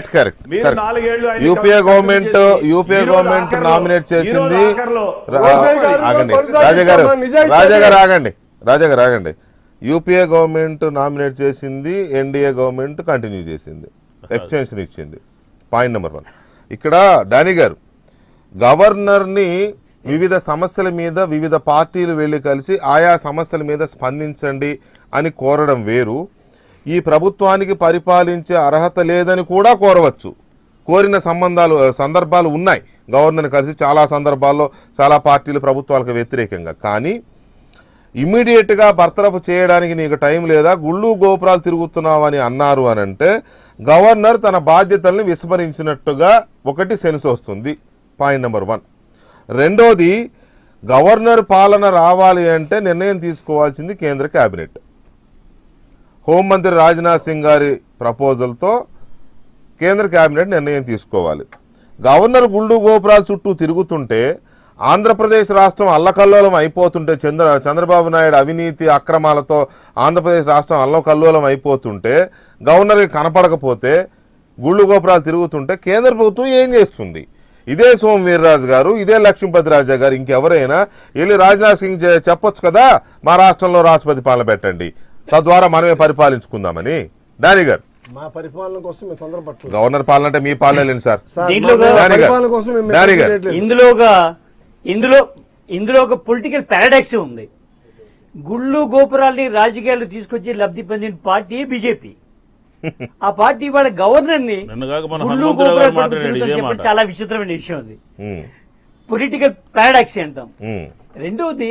Correct correct మీరు కరెక్ట్ నాలుగేళ్లు ఆయన యూపీఏ కంటిన్యూ గవర్నమెంట్ చేసి, యూపీఏ ఈ రోజు గవర్నమెంట్ ఆఖరిలో- నామినేట్ ఈ రోజు చేసింది ఆఖరిలో రా- వ్యవసాయ గారు ఆగండి కొనసాగించామా? రాజా గారు నిజాయితీ రాజా గారు అయితే- ఆగండి రాజా గారు ఆగండి యూపీఏ గవర్నమెంట్ నామినేట్ చేసింది ఎన్డీఏ గవర్నమెంట్ కంటిన్యూ చేసింది ఎక్స్టెన్షన్ ఇచ్చింది పాయింట్ నెంబర్ వన్ ఇక్కడ డానీ గారు గవర్నర్ని వివిధ సమస్యల మీద వివిధ పార్టీలు వెళ్ళి కలిసి ఆయా సమస్యల మీద స్పందించండి అని కోరడం వేరు ఈ ప్రభుత్వానికి పరిపాలించే అర్హత లేదని కూడా కోరవచ్చు కోరిన సంబంధాలు సందర్భాలు ఉన్నాయి గవర్నర్ని కలిసి చాలా సందర్భాల్లో చాలా పార్టీలు ప్రభుత్వాలకు వ్యతిరేకంగా కానీ ఇమ్మీడియట్గా బర్తరఫ్ చేయడానికి నీకు టైం లేదా గుళ్ళు గోపురాలు తిరుగుతున్నావని అన్నారు అని అంటే గవర్నర్ తన బాధ్యతల్ని విస్మరించినట్టుగా ఒకటి సెన్స్ వస్తుంది పాయింట్ నెంబర్ వన్ రెండోది గవర్నర్ పాలన రావాలి అంటే నిర్ణయం తీసుకోవాల్సింది కేంద్ర కేబినెట్ హోంమంత్రి రాజ్నాథ్ సింగ్ గారి ప్రపోజల్తో కేంద్ర కేబినెట్ నిర్ణయం తీసుకోవాలి గవర్నర్ గుళ్ళు గోపురాల చుట్టూ తిరుగుతుంటే ఆంధ్రప్రదేశ్ రాష్ట్రం అల్లకల్లోలం అయిపోతుంటే చంద్ర చంద్రబాబు నాయుడు అవినీతి అక్రమాలతో ఆంధ్రప్రదేశ్ రాష్ట్రం అల్లకల్లోలం అయిపోతుంటే గవర్నర్కి కనపడకపోతే గుళ్ళు గోపురాలు తిరుగుతుంటే కేంద్ర ప్రభుత్వం ఏం చేస్తుంది ఇదే సోమ వీర్రాజు గారు ఇదే లక్ష్మీపతి రాజా గారు ఇంకెవరైనా వెళ్ళి రాజ్నాథ్ సింగ్ చె- చెప్పొచ్చు కదా మా రాష్ట్రంలో రాష్ట్రపతి పాలన పెట్టండి తద్వారా మనమే పరిపాలించుకుందామని డానీ గారు మా పరిపాలన కోసం మేము తొందరపట్లేదు గవర్నర్ పాలన అంటే మీ పాలన లేండి సార్ సార్, దీంట్లో మా దాని గారు. పరిపాలన కోసం మేము దాని గారు. చేయట్లేదు. ఇందులోగా ఇందులో ఇందులో ఒక పొలిటికల్ పారాడాక్స్ ఉంది గుళ్ళు గోపురాల్ని రాజకీయాలు తీసుకొచ్చి లబ్ధి పొందిన పార్టీ బీజేపీ ఆ పార్టీ వాళ్ళ గవర్నర్ ని నిన్న కాక మన గుళ్ళు హనుమంతరావు గారు గోపురాలు మాట్లాడాడు పట్టుకుని ఇదే చెప్పడం మాట. చాలా విచిత్రమైన విషయం అది ఉమ్, పొలిటికల్ పారాడాక్స్ అంటాం ఉమ్, రెండవది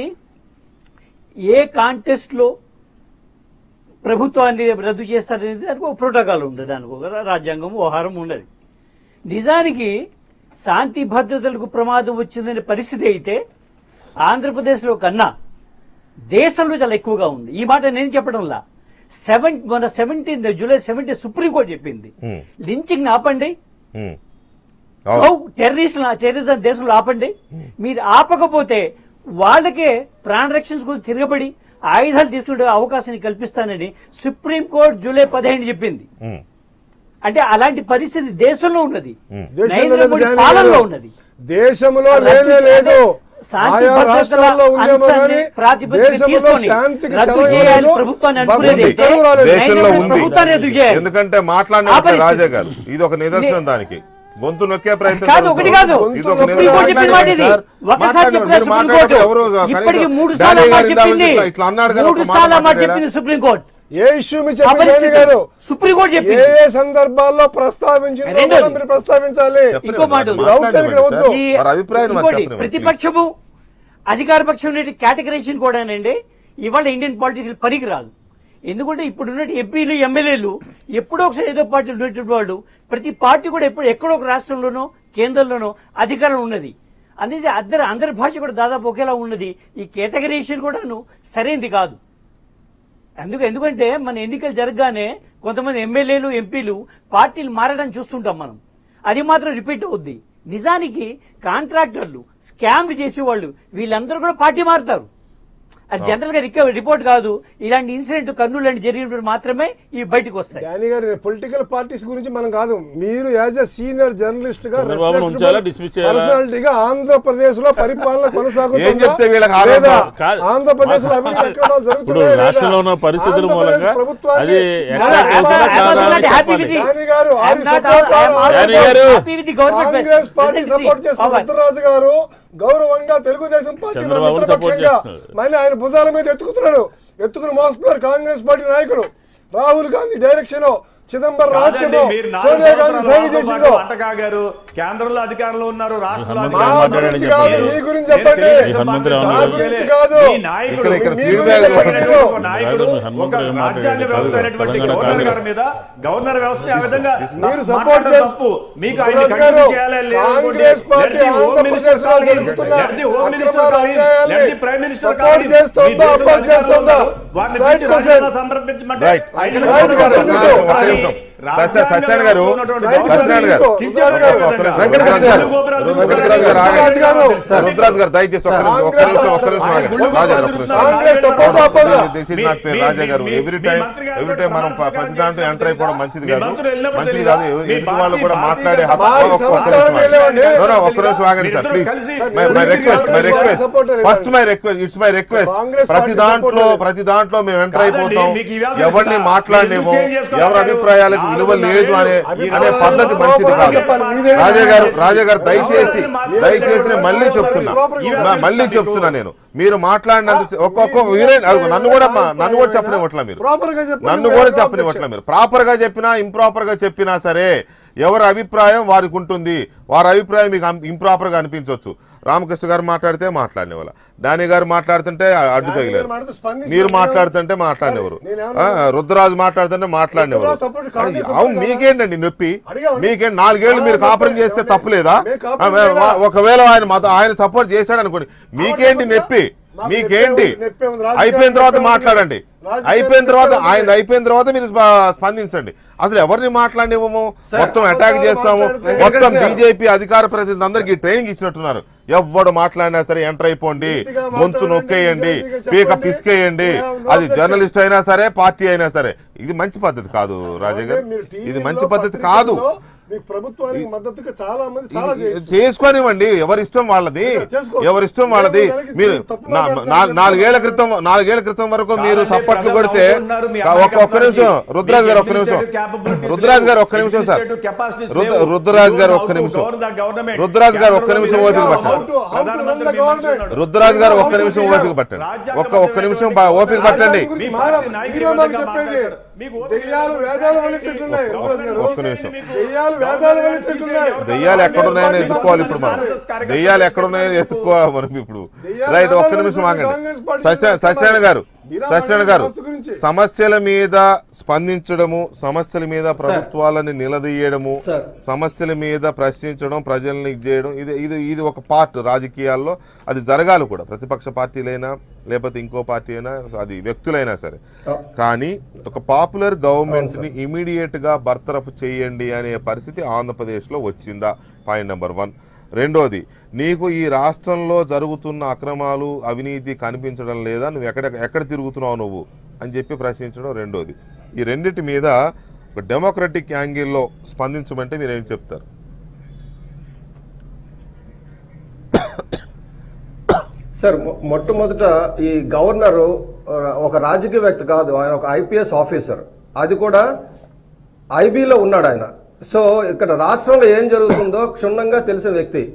ఏ కాంటెస్ట్ లో ప్రభుత్వాన్ని రద్దు చేస్తారనేది దానికి ఒక ప్రోటోకాల్ ఉంది దానికి ఒక రాజ్యాంగం వ్యవహారం ఉండదు నిజానికి శాంతి భద్రతలకు ప్రమాదం వచ్చిందనే పరిస్థితి అయితే ఆంధ్రప్రదేశ్లో కన్నా దేశంలో చాలా ఎక్కువగా ఉంది ఈ మాట నేను చెప్పడంలా సెవెన్ మన సెవెంటీన్ జూలై సెవెంటీ సుప్రీంకోర్టు చెప్పింది Hmm. లించింగ్ ఆపండి ఉమ్. అవును. టెర్రరిస్ట్ టెర్రరిజం దేశంలో ఆపండి మీరు ఆపకపోతే వాళ్ళకే ప్రాణ రక్షణ గురించి తిరగబడి ఆయుధాలు తీసుకునే అవకాశాన్ని కల్పిస్తానని సుప్రీంకోర్టు జూలై పదిహేను చెప్పింది ఉమ్, అంటే అలాంటి పరిస్థితి దేశంలో ఉన్నది దేశంలో నరేంద్ర లేదు మోడీ డానీ పాలనలో గారు. ఉన్నది దేశంలో రద్దు లేనే లేదు శాంతి ఆయా భద్రతల రాష్ట్రాల్లో ఉందేమో అంశాన్ని కానీ ప్రాతిపదికన దేశంలో తీసుకొని శాంతికి రద్దు సెలవు చేయాలి లేదు. ప్రభుత్వాన్ని భద్రత అనుకునేది అయితే ఎక్కడూ రాలేదు. దేశంలో నరేంద్ర ఉంది ప్రభుత్వాన్ని రద్దు చేయాలి ఎందుకంటే ఆ మాట్లాడిన పరిస్థితి. రాజా గారు ఇది ఒక నిదర్శనం దానికి గొంతు నొక్కే ప్రయత్నం కాదు ఒకటి కాదు జరుగుతుంది. ఇది ఒక సుప్రీం నిదర్శనం. కోర్టు చెప్పిన మాట ఇది. సార్, ఒకసారి మాట్లాడండి. చెప్పిన మీరు సుప్రీం మాట్లాడేటప్పుడు కోర్టు. ఎవరు ఇప్పటికి కనీసం మూడు డానీ సార్లు గారు మాట ఇందాక చెప్పింది. ఇట్లా- ఇట్లా అన్నాడు కదా మూడు ఒక మాట సార్లు మాట మాట్లాడాడా? చెప్పింది సుప్రీంకోర్టు ఏ ఇష్యూ మీ చెప్పిన అపరిస్థితి. గారు సుప్రీంకోర్టు ఏ చెప్పింది ఏ సందర్భాల్లో ప్రస్తావించిందో రెండోది. కూడా మీరు ప్రస్తావించాలి చెప్పండి ఇంకో మాట మరి ఉంది. మాట్లాడండి రౌతర్కి మరి వద్దు. సార్. ఈ వారి అభిప్రాయం మరి ఇంకోటి, చెప్పండి మరి, ప్రతిపక్షము అధికార పక్షం కేటగరైజేషన్ కూడానండి ఇవాళ ఇండియన్ పాలిటిక్స్ పనికి రాదు ఎందుకంటే ఇప్పుడు ఉన్న ఎంపీలు ఎమ్మెల్యేలు ఎప్పుడో ఒకసారి ఏదో పార్టీ ఉన్నటువంటి వాళ్ళు ప్రతి పార్టీ కూడా ఎప్పుడు ఎక్కడో ఒక రాష్ట్రంలోనో కేంద్రంలోనో అధికారం ఉన్నది అందుకే అందరి అందరి భాష కూడా దాదాపు ఒకేలా ఉన్నది ఈ కేటగరైజేషన్ కూడాను సరైనది కాదు అందుకు ఎందుకంటే మన ఎన్నికలు జరగగానే కొంతమంది ఎమ్మెల్యేలు ఎంపీలు పార్టీలు మారడానికి చూస్తుంటాం మనం అది మాత్రం రిపీట్ అవుద్ది నిజానికి కాంట్రాక్టర్లు స్కామ్లు చేసేవాళ్ళు వీళ్ళందరూ కూడా పార్టీ మారుతారు అది జనరల్ గా రిక- రిపోర్ట్ కాదు ఇలాంటి ఇన్సిడెంట్ కర్నూలు లాంటి జరిగినప్పుడు మాత్రమే ఇవి బయటకు వస్తాయి డానీ గారు పొలిటికల్ పార్టీస్ గురించి మనం కాదు మీరు యాజ్ ఎ సీనియర్ జర్నలిస్ట్ గా చంద్రబాబును ఉంచాలా, dismiss చేయాలా? పర్సనాలిటీగా ఆంధ్రప్రదేశ్ లో పరిపాలన కొనసాగుతుందా ఏం చెప్తే వీళ్ళకి ఆనందం? లేదా కాదు. ఆంధ్రప్రదేశ్ లో అవినీతి అక్రమాలు ఇప్పుడు జరుగుతున్నాయా లేదా? రాష్ట్రంలో ఉన్న పరిస్థితుల ఆంధ్రప్రదేశ్ మూలంగా ప్రభుత్వాన్ని అది ఎక్కడ నేను వెళ్తున్నా చెప్పాలి. కాదా I'm అని not happy చెప్పాలి. with it. దాని గారు, I'm are you not- support I'm or not దాని గారు. happy with the government Congress party presidency. Support చేస్తున్న Power. ఉత్తరరాజు గారు గౌరవంగా తెలుగుదేశం పార్టీ చంద్రబాబును support మిత్రపక్షంగా చేస్తున్నారు. మళ్ళీ ఆయన భుజాల మీద ఎత్తుకుతున్నాడు ఎత్తుకుని మోస్తున్నారు కాంగ్రెస్ పార్టీ నాయకులు రాహుల్ గాంధీ డైరెక్షన్ చిదంబరం కాదండి, రహస్యమో మీరు నాలుగు సోనియా గాంధీ సంవత్సరాల సైన్ పాటు చేసిందో వంట కాగారు కేంద్రంలో అధికారంలో ఉన్నారు రాష్ట్రంలో హనుమంత్ మా గారు అధికారంలో గురించి మాట్లాడండి కాదు చెప్పండి. మీ గురించి చెప్పండి తెలుగుదేశం హనుమంతరావు పార్టీ గారు. మా గురించి కాదు మీ నాయకుడు ఇక్కడ- ఇక్కడ మీ feedback గురించి ఇవ్వండి. చెప్పండి. ఒక నాయకుడు రాజు ఒక హనుమంతరావు గారు రాజ్యాంగ వ్యవస్థ మాట్లాడారు. అయినటువంటి తెలంగాణ గవర్నర్ కాంగ్రెస్. గారి మీద గవర్నర్ వ్యవస్థ ఆ విధంగా మీరు త- సపోర్ట్ మాట్లాడడం చేస్తూ తప్పు మీకు ఆయన ఉత్తరాజ్ కంటిన్యూ గారు, చేయాలని లేదు కాంగ్రెస్ అనుకోండి. Party Let the home minister ఆంధ్రప్రదేశ్లో call him. జరుగుతున్న Let the home minister అక్రమాలు, call him. అన్యాయాల్ని Let the prime minister call support him. చేస్తుందా, మీ దేశంలో అపోజ్ అధికారంలో చేస్తుందా? ఉన్నారు. వారిని Straight పిలిచి question. రాజీనామా సమర్పించమంటే Right. ఐదు Right నిమిషాలు గారు, మాట్లాడతారు. ఒక్క నిమిషం. సత్య- సత్యనారాయణ గారు ఉన్నటువంటి సత్యనారాయణ గారు కించేస్తారు ఒక్క- ఒక్క నిమిషం. వెంకటకృష్ణ గారు. రుద్రరాజు గారు ఆగండి. రుద్రరాజు గారు. రుద్రరాజు గారు దయచేసి ఒక్క నిమిషం ఒక్క నిమిషం ఒక్క నిమిషం ఆగండి రాజా గారు ఒక్క నిమిషం కాంగ్రెస్ support ఆపదా? This is not fair Raja గారు ఎవ్రీ టైం ఎవ్రీ టైం మనం ప- ప్రతి దాంట్లో ఎంటర్ అయిపోవడం మంచిది కాదు మంచిది కాదు ఎదుటి వాళ్ళు కూడా మాట్లాడే హక్కు మా ఒక్క- ఒక్క సంస్కారం నిమిషం లేవండి. ఆగండి. No, no, ఒక్క నిమిషం ఆగండి sir please my my request my request support లేదు. First my request it's my request Congress ప్రతి పార్టీ దాంట్లో support లేదు. ప్రతి దాంట్లో మేము ఎంటర్ కాదండి, అయిపోతాం మీకు ఈ వ్యాధి ఎవరిని తెలుసా? మాట్లాడలేము మీరు change చేసుకోవాలి. ఎవరి అభిప్రాయాలకు విలువ లేదు అనే అనే పద్ధతి మంచిది కాదు చెప్పాలి, మీదే రాజా గారు చెప్పాలి. రాజా గారు దయచేసి దయచేసి నేను మళ్ళీ చెప్తున్నా నా- మళ్ళీ చెప్తున్నా నేను మీరు మాట్లాడినంత ఒక్కొక్క మీరే అదిగో నన్ను కూడా మా- నన్ను కూడా చెప్పనివ్వట్లా మీరు ప్రాపర్ గా చెప్పండి నన్ను కూడా చెప్పనివ్వట్లా మీరు ప్రాపర్ గా చెప్పినా ఇంప్రాపర్ గా చెప్పినా సరే ఎవరి అభిప్రాయం వారికి ఉంటుంది వారి అభిప్రాయం మీకు ఇంప్రాపర్ గా అనిపించవచ్చు రామకృష్ణ గారు మాట్లాడితే మాట్లాడిన వాళ్ళ డానీ గారు మాట్లాడుతుంటే అడ్డు డానీ తగిలారు గారు మాట్లాడితే స్పందించి మీరు నేను- మాట్లాడుతుంటే మాట్లాడినెవరు నేనేమన్నా- ఆ, రుద్రరాజు మాట్లాడుతుంటే మాట్లాడినెవరు రుద్రరాజు support కాంగ్రెస్ support అవును కదా? మీకేంటండి నొప్పి అడిగామండి. మీకేంటి నాలుగేళ్లు మీరు ఆ, కాపురం చెప్పండి. చేస్తే ఏమండి? తప్పులేదా మేము ఆ, కాపురం వా- చేయలా. ఒకవేళ ఆయన మత ఆయన సపోర్ట్ చేశాడు అనుకోండి మీకేంటి చెప్పొచ్చు నొప్పి మాకు మీకేంటి నొప్పి ఉంది, నొప్పి ఉంది. రాజకీయాలు అయిపోయిన తర్వాత నొప్పి ఉంది. మాట్లాడండి రాజకీయాలు అయిపోయిన తర్వాత నొప్పి ఉంది. ఆయన అయిపోయిన తర్వాత మీరు స్ప- స్పందించండి అసలు ఎవరిని మాట్లాడినివ్వము మొత్తం అటాక్ చేస్తాము మాట్లాడితే- మొత్తం బీజేపీ అధికార ప్రతినిధి అందరికి ట్రైనింగ్ ఇచ్చినట్టున్నారు ఎవ్వడు మాట్లాడినా సరే ఎంటర్ అయిపోండి నీతిగా గొంతు మాట్లాడండి, నొక్కేయండి నిజాయితీగా పీక చెప్పండి. పిసికేయండి Yeah, no అది objection. జర్నలిస్ట్ అయినా సరే పార్టీ అయినా సరే ఇది మంచి పద్ధతి కాదు రాజా గారు మీరు ఇది టీవీలో, మంచి పద్ధతి కాదు పత్రికల్లో మీకు ప్రభుత్వానికి మద్దతుగా చాలా మంది చాలా చేయొచ్చు. చేసుకోనివ్వండి ఎవరిష్టం వాళ్ళది చేసుకో. ఎవరిష్టం వాళ్ళది ఎవరు దానికి మీరు తప్పు నా- మాట్లాడుతున్నారు నా- చెప్పండి. నాలుగేళ్ల క్రితం నాలుగేళ్ల క్రితం వరకు మీరు కాదండి, సప్పట్లు ప్రజలు కొడితే నవ్వుతున్నారు, మీ ఒక్క ఒక్క అమాయకత్వానికి. నిమిషం రుద్రాజ్ గారు ఒక్క నిమిషం Administrative capabilities రుద్రాజ్ గారు లేవు. ఒక్క నిమిషం సార్ Administrative capacities రుద్ర- లేవు. రుద్రరాజ్ గారు You ఒక్క know how to నిమిషం govern the government. రుద్రరాజ్ గారు ఒక్క కేంద్రంలో నిమిషం మీరు ఓపిక how పట్టండి to- how to run the ప్రధానమంత్రి మీ government. మనిషి ఉన్నాడు. రుద్రరాజ్ గారు ఒక్క How to నిమిషం do ఓపిక that? పట్టండి రాజ్యాంగ ఒక్క ఒక్క నిమిషం బద్ధమైన బా- ఓపిక పట్టండి రాజ్యాంగం గురించి మీ మారా- పార్టీ నాయకులు మీరే మాకు విధంగా చెప్పేది మాట్లాడతారు. మీకు ఓపిక దెయ్యాలు లేదు. వేదాలు వలిచేట్టున్నాయి రుద్రరాజు గారు. ఒక్క నిమిషం. దెయ్యాలు వేదాలు వలిచేట్టున్నాయి దెయ్యాలు ఎక్కడున్నాయని ఎత్తుకోవాలి ఇప్పుడు మనం దెయ్యాలు ఎక్కడున్నాయని ఎత్తుకోవాలి మనం ఇప్పుడు దెయ్యాలు రైట్ ఒక్క వేదాలు నిమిషం ఆగండి కాంగ్రెస్ పార్టీ సత్య సత్యనారాయణ గారు మీరా సత్యనారాయణ గారు వ్యవస్థ గురించి. సమస్యల మీద స్పందించడము సమస్యల మీద ప్రభుత్వాలని నిలదీయడము సార్. సమస్యల మీద ప్రశ్నించడం ప్రజల్ని ఇది చేయడం ఇది ఇది ఇది ఒక పార్ట్ రాజకీయాల్లో అది జరగాలి కూడా ప్రతిపక్ష పార్టీలైనా లేకపోతే ఇంకో పార్టీ అయినా అది వ్యక్తులైనా సరే కానీ ఒక పాపులర్ గవర్నమెంట్ ని ఇమీడియట్ గా బర్తరఫ్ చేయండి అనే పరిస్థితి ఆంధ్రప్రదేశ్లో వచ్చిందా పాయింట్ నెంబర్ వన్ రెండోది నీకు ఈ రాష్ట్రంలో జరుగుతున్న అక్రమాలు అవినీతి కనిపించడం లేదా నువ్వు ఎక్కడ ఎక్కడ తిరుగుతున్నావు నువ్వు అని చెప్పి ప్రశ్నించడం రెండోది ఈ రెండిటి మీద ఒక డెమోక్రటిక్ యాంగిల్లో స్పందించమంటే మీరు ఏం చెప్తారు సార్ మొ- మొట్టమొదట ఈ గవర్నర్ ఒక రాజకీయ వ్యక్తి కాదు ఆయన ఒక ఐపీఎస్ ఆఫీసర్ అది కూడా ఐబీలో ఉన్నాడు ఆయన సో ఇక్కడ రాష్ట్రంలో ఏం జరుగుతుందో క్షుణ్ణంగా తెలిసిన వ్యక్తి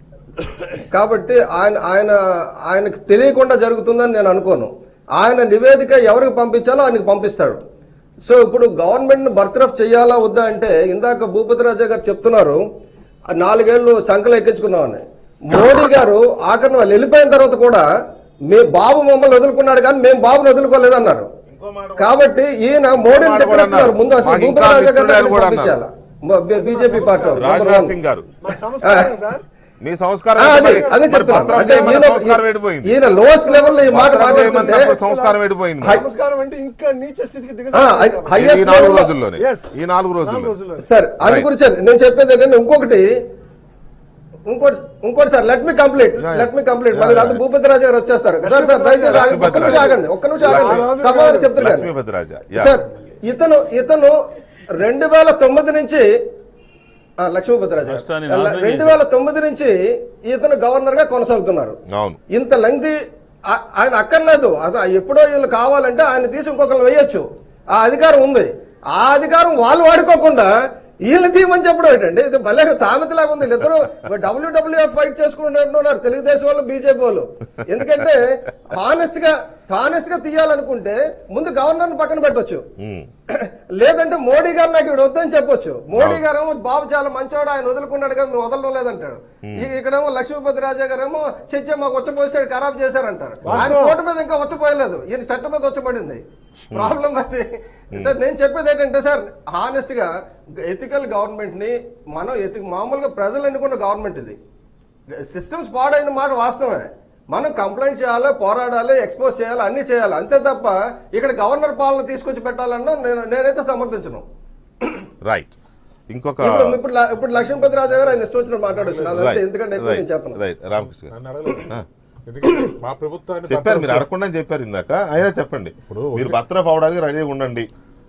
కాబట్టి ఆయన ఆయన ఆయనకు తెలియకుండా జరుగుతుందని నేను అనుకోను ఆయన నివేదిక ఎవరికి పంపించాలో ఆయనకు పంపిస్తాడు సో ఇప్పుడు గవర్నమెంట్ను బర్తరఫ్ చేయాలా వద్దా అంటే ఇందాక భూపతి రాజా గారు చెప్తున్నారు ఆ నాలుగేళ్లు సంకలు ఎక్కించుకున్నామని మోడీ గారు ఆఖరిని వాళ్ళు వెళ్ళిపోయిన తర్వాత కూడా మీ బాబు మమ్మల్ని వదులుకున్నాడు కానీ మేము బాబుని వదులుకోలేదన్నారు కాబట్టి ఈయన మోడీని మాట కూడా దగ్గరేస్తున్నారు అన్నారు. ముందు అసలు మాకు భూపతి ఇంకా రాజా గారు మిత్రుడు అని కూడా పంపించాలా బీజేపీ పార్టీ వాళ్ళు. రాజ్నాథ్ సింగ్ గారు మా సంస్కారం సార్ మీ సంస్కారం ఆ, అదే మరి- అదే మరి చెప్తున్నాను పత్రం అంటే చేయమన్న ఈయన- సంస్కారం వెళ్ళిపోయింది ఈయన లోయెస్ట్ లెవెల్ లో ఈ మాట పత్రం మాట్లాడుతుంటే చేయమన్నప్పుడు సంస్కారం వెళ్ళిపోయింది హై- సంస్కారం అంటే ఇంకా నీచ స్థితికి ఆ, హై- దిగజారు ఈ highest నాలుగు level లో- రోజుల్లోనే Yes. ఈ నాలుగు రోజుల్లో నాలుగు రోజుల్లో సార్ అందు Right. గురించి నేను చెప్పేది ఏంటంటే ఇంకొకటి ఇంకోటి ఇంకోటి sir let me complete Yeah, yeah. Let me complete Yeah, మళ్ళీ yeah. రాత్రి భూపతి రాజా గారు వచ్చేస్తారు సార్ సార్ దయచేసి ఆగండి. ఒక్క నిమిషం ఆగండి ఒక్క నిమిషం ఆగండి లక్ష్మీ- సమాధానం చెప్తున్నారు లక్ష్మీపతి రాజా యా. సార్ ఇతను ఇతను రెండు వేల తొమ్మిది నుంచి ఆ, లక్ష్మీపతి రాజా రాష్ట్రాన్ని నాశనం రెండు వేల తొమ్మిది నుంచి ఇతను గవర్నర్ గా కొనసాగుతున్నారు అవును ఇంత లెంగ్ది ఆయన అక్కర్లేదు అది ఎప్పుడో వీళ్ళు కావాలంటే ఆయన తీసి ఇంకొకరు వేయొచ్చు ఆ అధికారం ఉంది ఆ అధికారం వాళ్ళు వాడుకోకుండా వీళ్ళు తీయమని చెప్పడం ఏంటండి ఇది భలే సామెతలాగా ఉంది ఇద్దరు డబ్ల్యూడబ్ల్యూఎఫ్ ఫైట్ చేసుకుంటున్నారు తెలుగుదేశం వాళ్ళు బీజేపీ వాళ్ళు ఎందుకంటే హానెస్ట్ గా హానెస్ట్ గా తీయాలనుకుంటే ముందు గవర్నర్ పక్కన పెట్టొచ్చు ఉమ్. లేదంటే మోడీ గారు నాకు ఇక్కడ వద్దని చెప్పొచ్చు మోడీ గారు బాబు చాలా మంచోడు ఆయన వదులుకున్నాడు కానీ నువ్వు వదలడం లేదంటాడు ఈ- ఇక్కడేమో లక్ష్మీపతి రాజా గారేమో చచ్చే మాకు వచ్చపోసాడు ఖరాబ్ చేశారంటారు ఆయన కోర్టు మీద ఇంకా వచ్చపోయలేదు ఈయన చట్టం మీద వచ్చపడింది ప్రాబ్లం అది సార్ నేను చెప్పేది ఏంటంటే సార్ హానెస్ట్ గా ఎథికల్ గవర్నమెంట్ ని మనం ఎథి మామూలుగా ప్రజలు ఎన్నుకున్న గవర్నమెంట్ ఇది సిస్టమ్స్ పాడైన మాట వాస్తవమే మనం కంప్లైంట్ చేయాలి పోరాడాలి ఎక్స్పోజ్ చేయాలి అన్ని చేయాలి అంతే తప్ప ఇక్కడ గవర్నర్ పాలన తీసుకొచ్చి పెట్టాలన్నా నేను నేనైతే సమర్థించను రైట్ ఇంకొక ఇప్పుడు ఇప్పుడు ల- ఇప్పుడు లక్ష్మీపతి రాజు గారు ఆయన ఇష్టం వచ్చినట్టు మాట్లాడచ్చు అదంతే రైట్ ఎందుకంటే ఎక్కువ నేను చెప్పను రైట్ రామకృష్ణ గారు నన్ను అడగలేదు ఎందుకంటే మా ప్రభుత్వాన్ని చెప్పారు మీరు భర్తరఫ్ అడగకుండా చెప్పారు ఇందాక అయినా చెప్పండి మీరు బర్తరఫ్ అవడానికి రెడీగా ఉండండి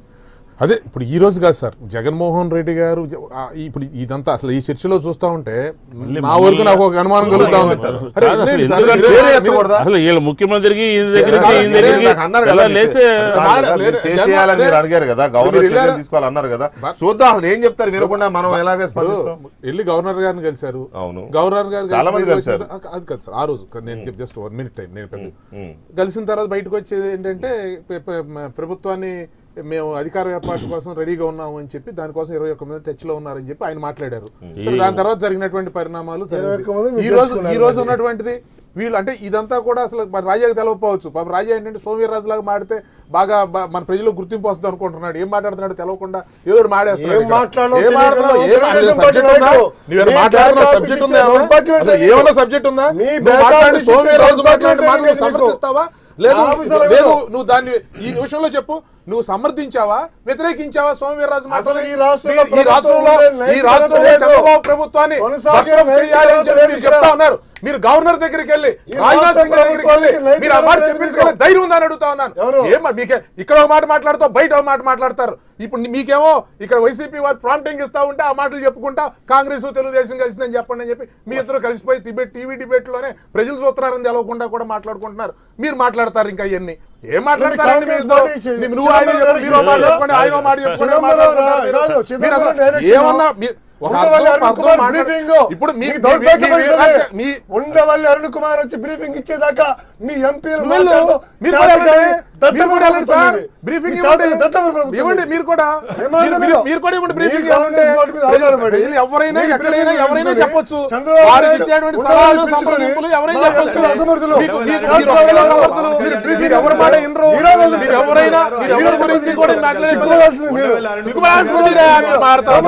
అదే ఇప్పుడు ఈ రోజు కాదు సార్ జగన్మోహన్ రెడ్డి గారు జ- ఆ, ఇప్పుడు ఇదంతా అసలు ఈ చర్చలో చూస్తా ఉంటే నా వరకు నాకు ఒక అనుమానం కలుగుతా ఉంది అరే, కాదు అసలు లేదు సార్, ఎందుకంటే మీరు- వేరే మీరు- ఎత్తకూడదా? అసలు వీళ్ళ ముఖ్యమంత్రికి ఈయన దగ్గరికి కాదు, ఈయన వేరే దగ్గరికి నాకు అన్నారు కదా ఎలా మీరు- లేసే కాదు కదా, మీరు లేదు, చేసేయాలని లేదు. మీరు అడిగారు కదా గవర్నర్ మీరు చర్యలు వెళ్ళారా? తీసుకోవాలి అన్నారు కదా బట్- చూద్దాం అసలు ఏం చెప్తారు వినకుండా మనం ఎలాగే స్పందిస్తాం వెళ్ళి గవర్నర్ గారిని కలిశారు అవును. గవర్నర్ గారు చాలా మంది కలిసి కలిశారు. బయటకు వచ్చి- అది కాదు సార్ ఆ రోజు నేను జస్ట్ వన్ మినిట్ టైం నేను పెద్ద కలిసిన తర్వాత బయటకు వచ్చేది ఏంటంటే పె- పె- మ- ప్రభుత్వాన్ని మేము అధికార ఏర్పాటు కోసం రెడీగా ఉన్నాము అని చెప్పి దానికోసం ఇరవై ఒక్క మంది టచ్ లో ఉన్నారని చెప్పి ఆయన మాట్లాడారు సో దాని తర్వాత జరిగినటువంటి పరిణామాలు జరిగింది. ఒక్క మంది మీరు ఈ రోజు తెలుసుకున్నారు ఈ రోజు మరి. ఉన్నటువంటిది వీళ్ళు అంటే ఇదంతా కూడా అసలు మరి రాజాకి తెలవకపోవచ్చు పాప రాజా ఏంటంటే సోమవీర్రాజు లాగా మాడితే బాగా బ- మన ప్రజలకు గుర్తింపు వస్తుంది అనుకుంటున్నాడు ఏం మాట్లాడుతున్నాడు తెలవకుండా ఏదో ఒకటి మాడేస్తున్నాడు ఏం ఇక్కడ. మాట్లాడాలో ఏం మాట్లాడుతున్నావు? తెలియకుండా ఏం- తెలుగుదేశం అసలు subject పార్టీ ఉందా? నాయకులు. నువ్వేమైనా మీ మాట్లాడుతున్న బ్యాక్ subject ఆఫీస్ ఉందా ఇచ్చే ఏమన్నా? దౌర్భాగ్యం అసలు ఏంటి? ఏమన్నా సబ్జెక్ట్ ఉందా మీ నువ్వు బ్యాక్ మాట్లాడి ఆఫీస్ సోమవీర్ ఇచ్చే రాజు మాట్లాడిన దౌర్భాగ్యం మాటలు ఏంటి? సమర్థిస్తావా లేదు ఆఫీసర్లు లేదు ఎవరు? నువ్వు దాన్ని ఈ నిమిషంలో చెప్పు నువ్వు సమర్థించావా వ్యతిరేకించావా సోమవీర్రాజు అసలు మాటలని? ఈ రాష్ట్రంలో ఈ రాష్ట్రంలో ప్రభుత్వం ఈ రాష్ట్రంలో లేదు. చంద్రబాబు ప్రభుత్వాన్ని కొనసాగే భద్రం నైతిక చేయాలి అని చెప్పి లేదు మీరు ఇక్కడ. చెప్తా ఉన్నారు మీరు గవర్నర్ దగ్గరికి వెళ్ళి ఈ రాజ్నాథ్ రాష్ట్ర సింగ్ దగ్గరికి వెళ్ళి ప్రభుత్వానికి నైతిక మీరు ఆ మాట లేదు చెప్పించగల ధైర్యం ఉందని అడుగుతా ఉన్నాను ఎవరు? ఏం మరి మీకే ఇక్కడ ఒక మాట మాట్లాడతావు బయట ఒక మాట మాట్లాడతారు ఇప్పుడు మీకేమో ఇక్కడ వైసీపీ వారు ప్రాంప్టింగ్ ఇస్తా ఉంటే ఆ మాటలు చెప్పుకుంటా కాంగ్రెస్ తెలుగుదేశం కలిసిందని చెప్పండి అని చెప్పి మీ ఇద్దరు కలిసిపోయి డిబేట్ టీవీ డిబేట్ లోనే ప్రజలు చూస్తున్నారని తెలవకుండా కూడా మాట్లాడుకుంటున్నారు మీరు మాట్లాడతారు ఇంకా ఇవన్నీ ఏం మాట్లాడతారండి కాంగ్రెస్ మీరు పార్టీ చే- నువ్వు ఆయన చిదంబరం మీరు ఒక మాట గారు చెప్పుకోండి ఆయన ఒక మాట చెప్పుకోండి చిదంబరం మాట్లాడుకుంటారు మీరు. రాదు, చిదంబరం మీరు అసలు డైరెక్షన్ ఏమన్నా మీ- ఒక ఉండవల్లి అర్థం- అరుణ్ అర్థం కుమార్ మాట్లాడ- బ్రీఫింగ్ ఇప్పుడు మీ- మీకు మీ- దౌర్భాగ్యం మీ- మీ- పడుతుంది. మీ ఉండవల్లి అరుణ్ కుమార్ వచ్చి బ్రీఫింగ్ ఇచ్చేదాకా మీ ఎంపీలు నువ్వు వెళ్ళు. మీరు కూడా వెళ్ళండి. మీరు కూడా వెళ్ళండి సార్. బ్రీఫింగ్ ఇవ్వండి. ఇవ్వండి మీరు కూడా మీరు- మీరు- మీరు కూడా ఇవ్వండి బ్రీఫింగ్ ఇవ్వండి. ప్రజలు ఎవరైనా ఎక్కడైనా ఎవరైనా చెప్పొచ్చు వారికి ఇచ్చేటువంటి సలహాలు సంప్రదింపులు ఎవరైనా చెప్పొచ్చు మీకు- మీకు- మీరు ఒక్కరే సమర్థులు. మీరు ఎవరి మాట వినరు. మీరు ఎవరైనా మీరు ఎవరి గురించి కూడా మాట్లాడలేదు సిగ్గుపడాల్సింది మాట్లాడతారు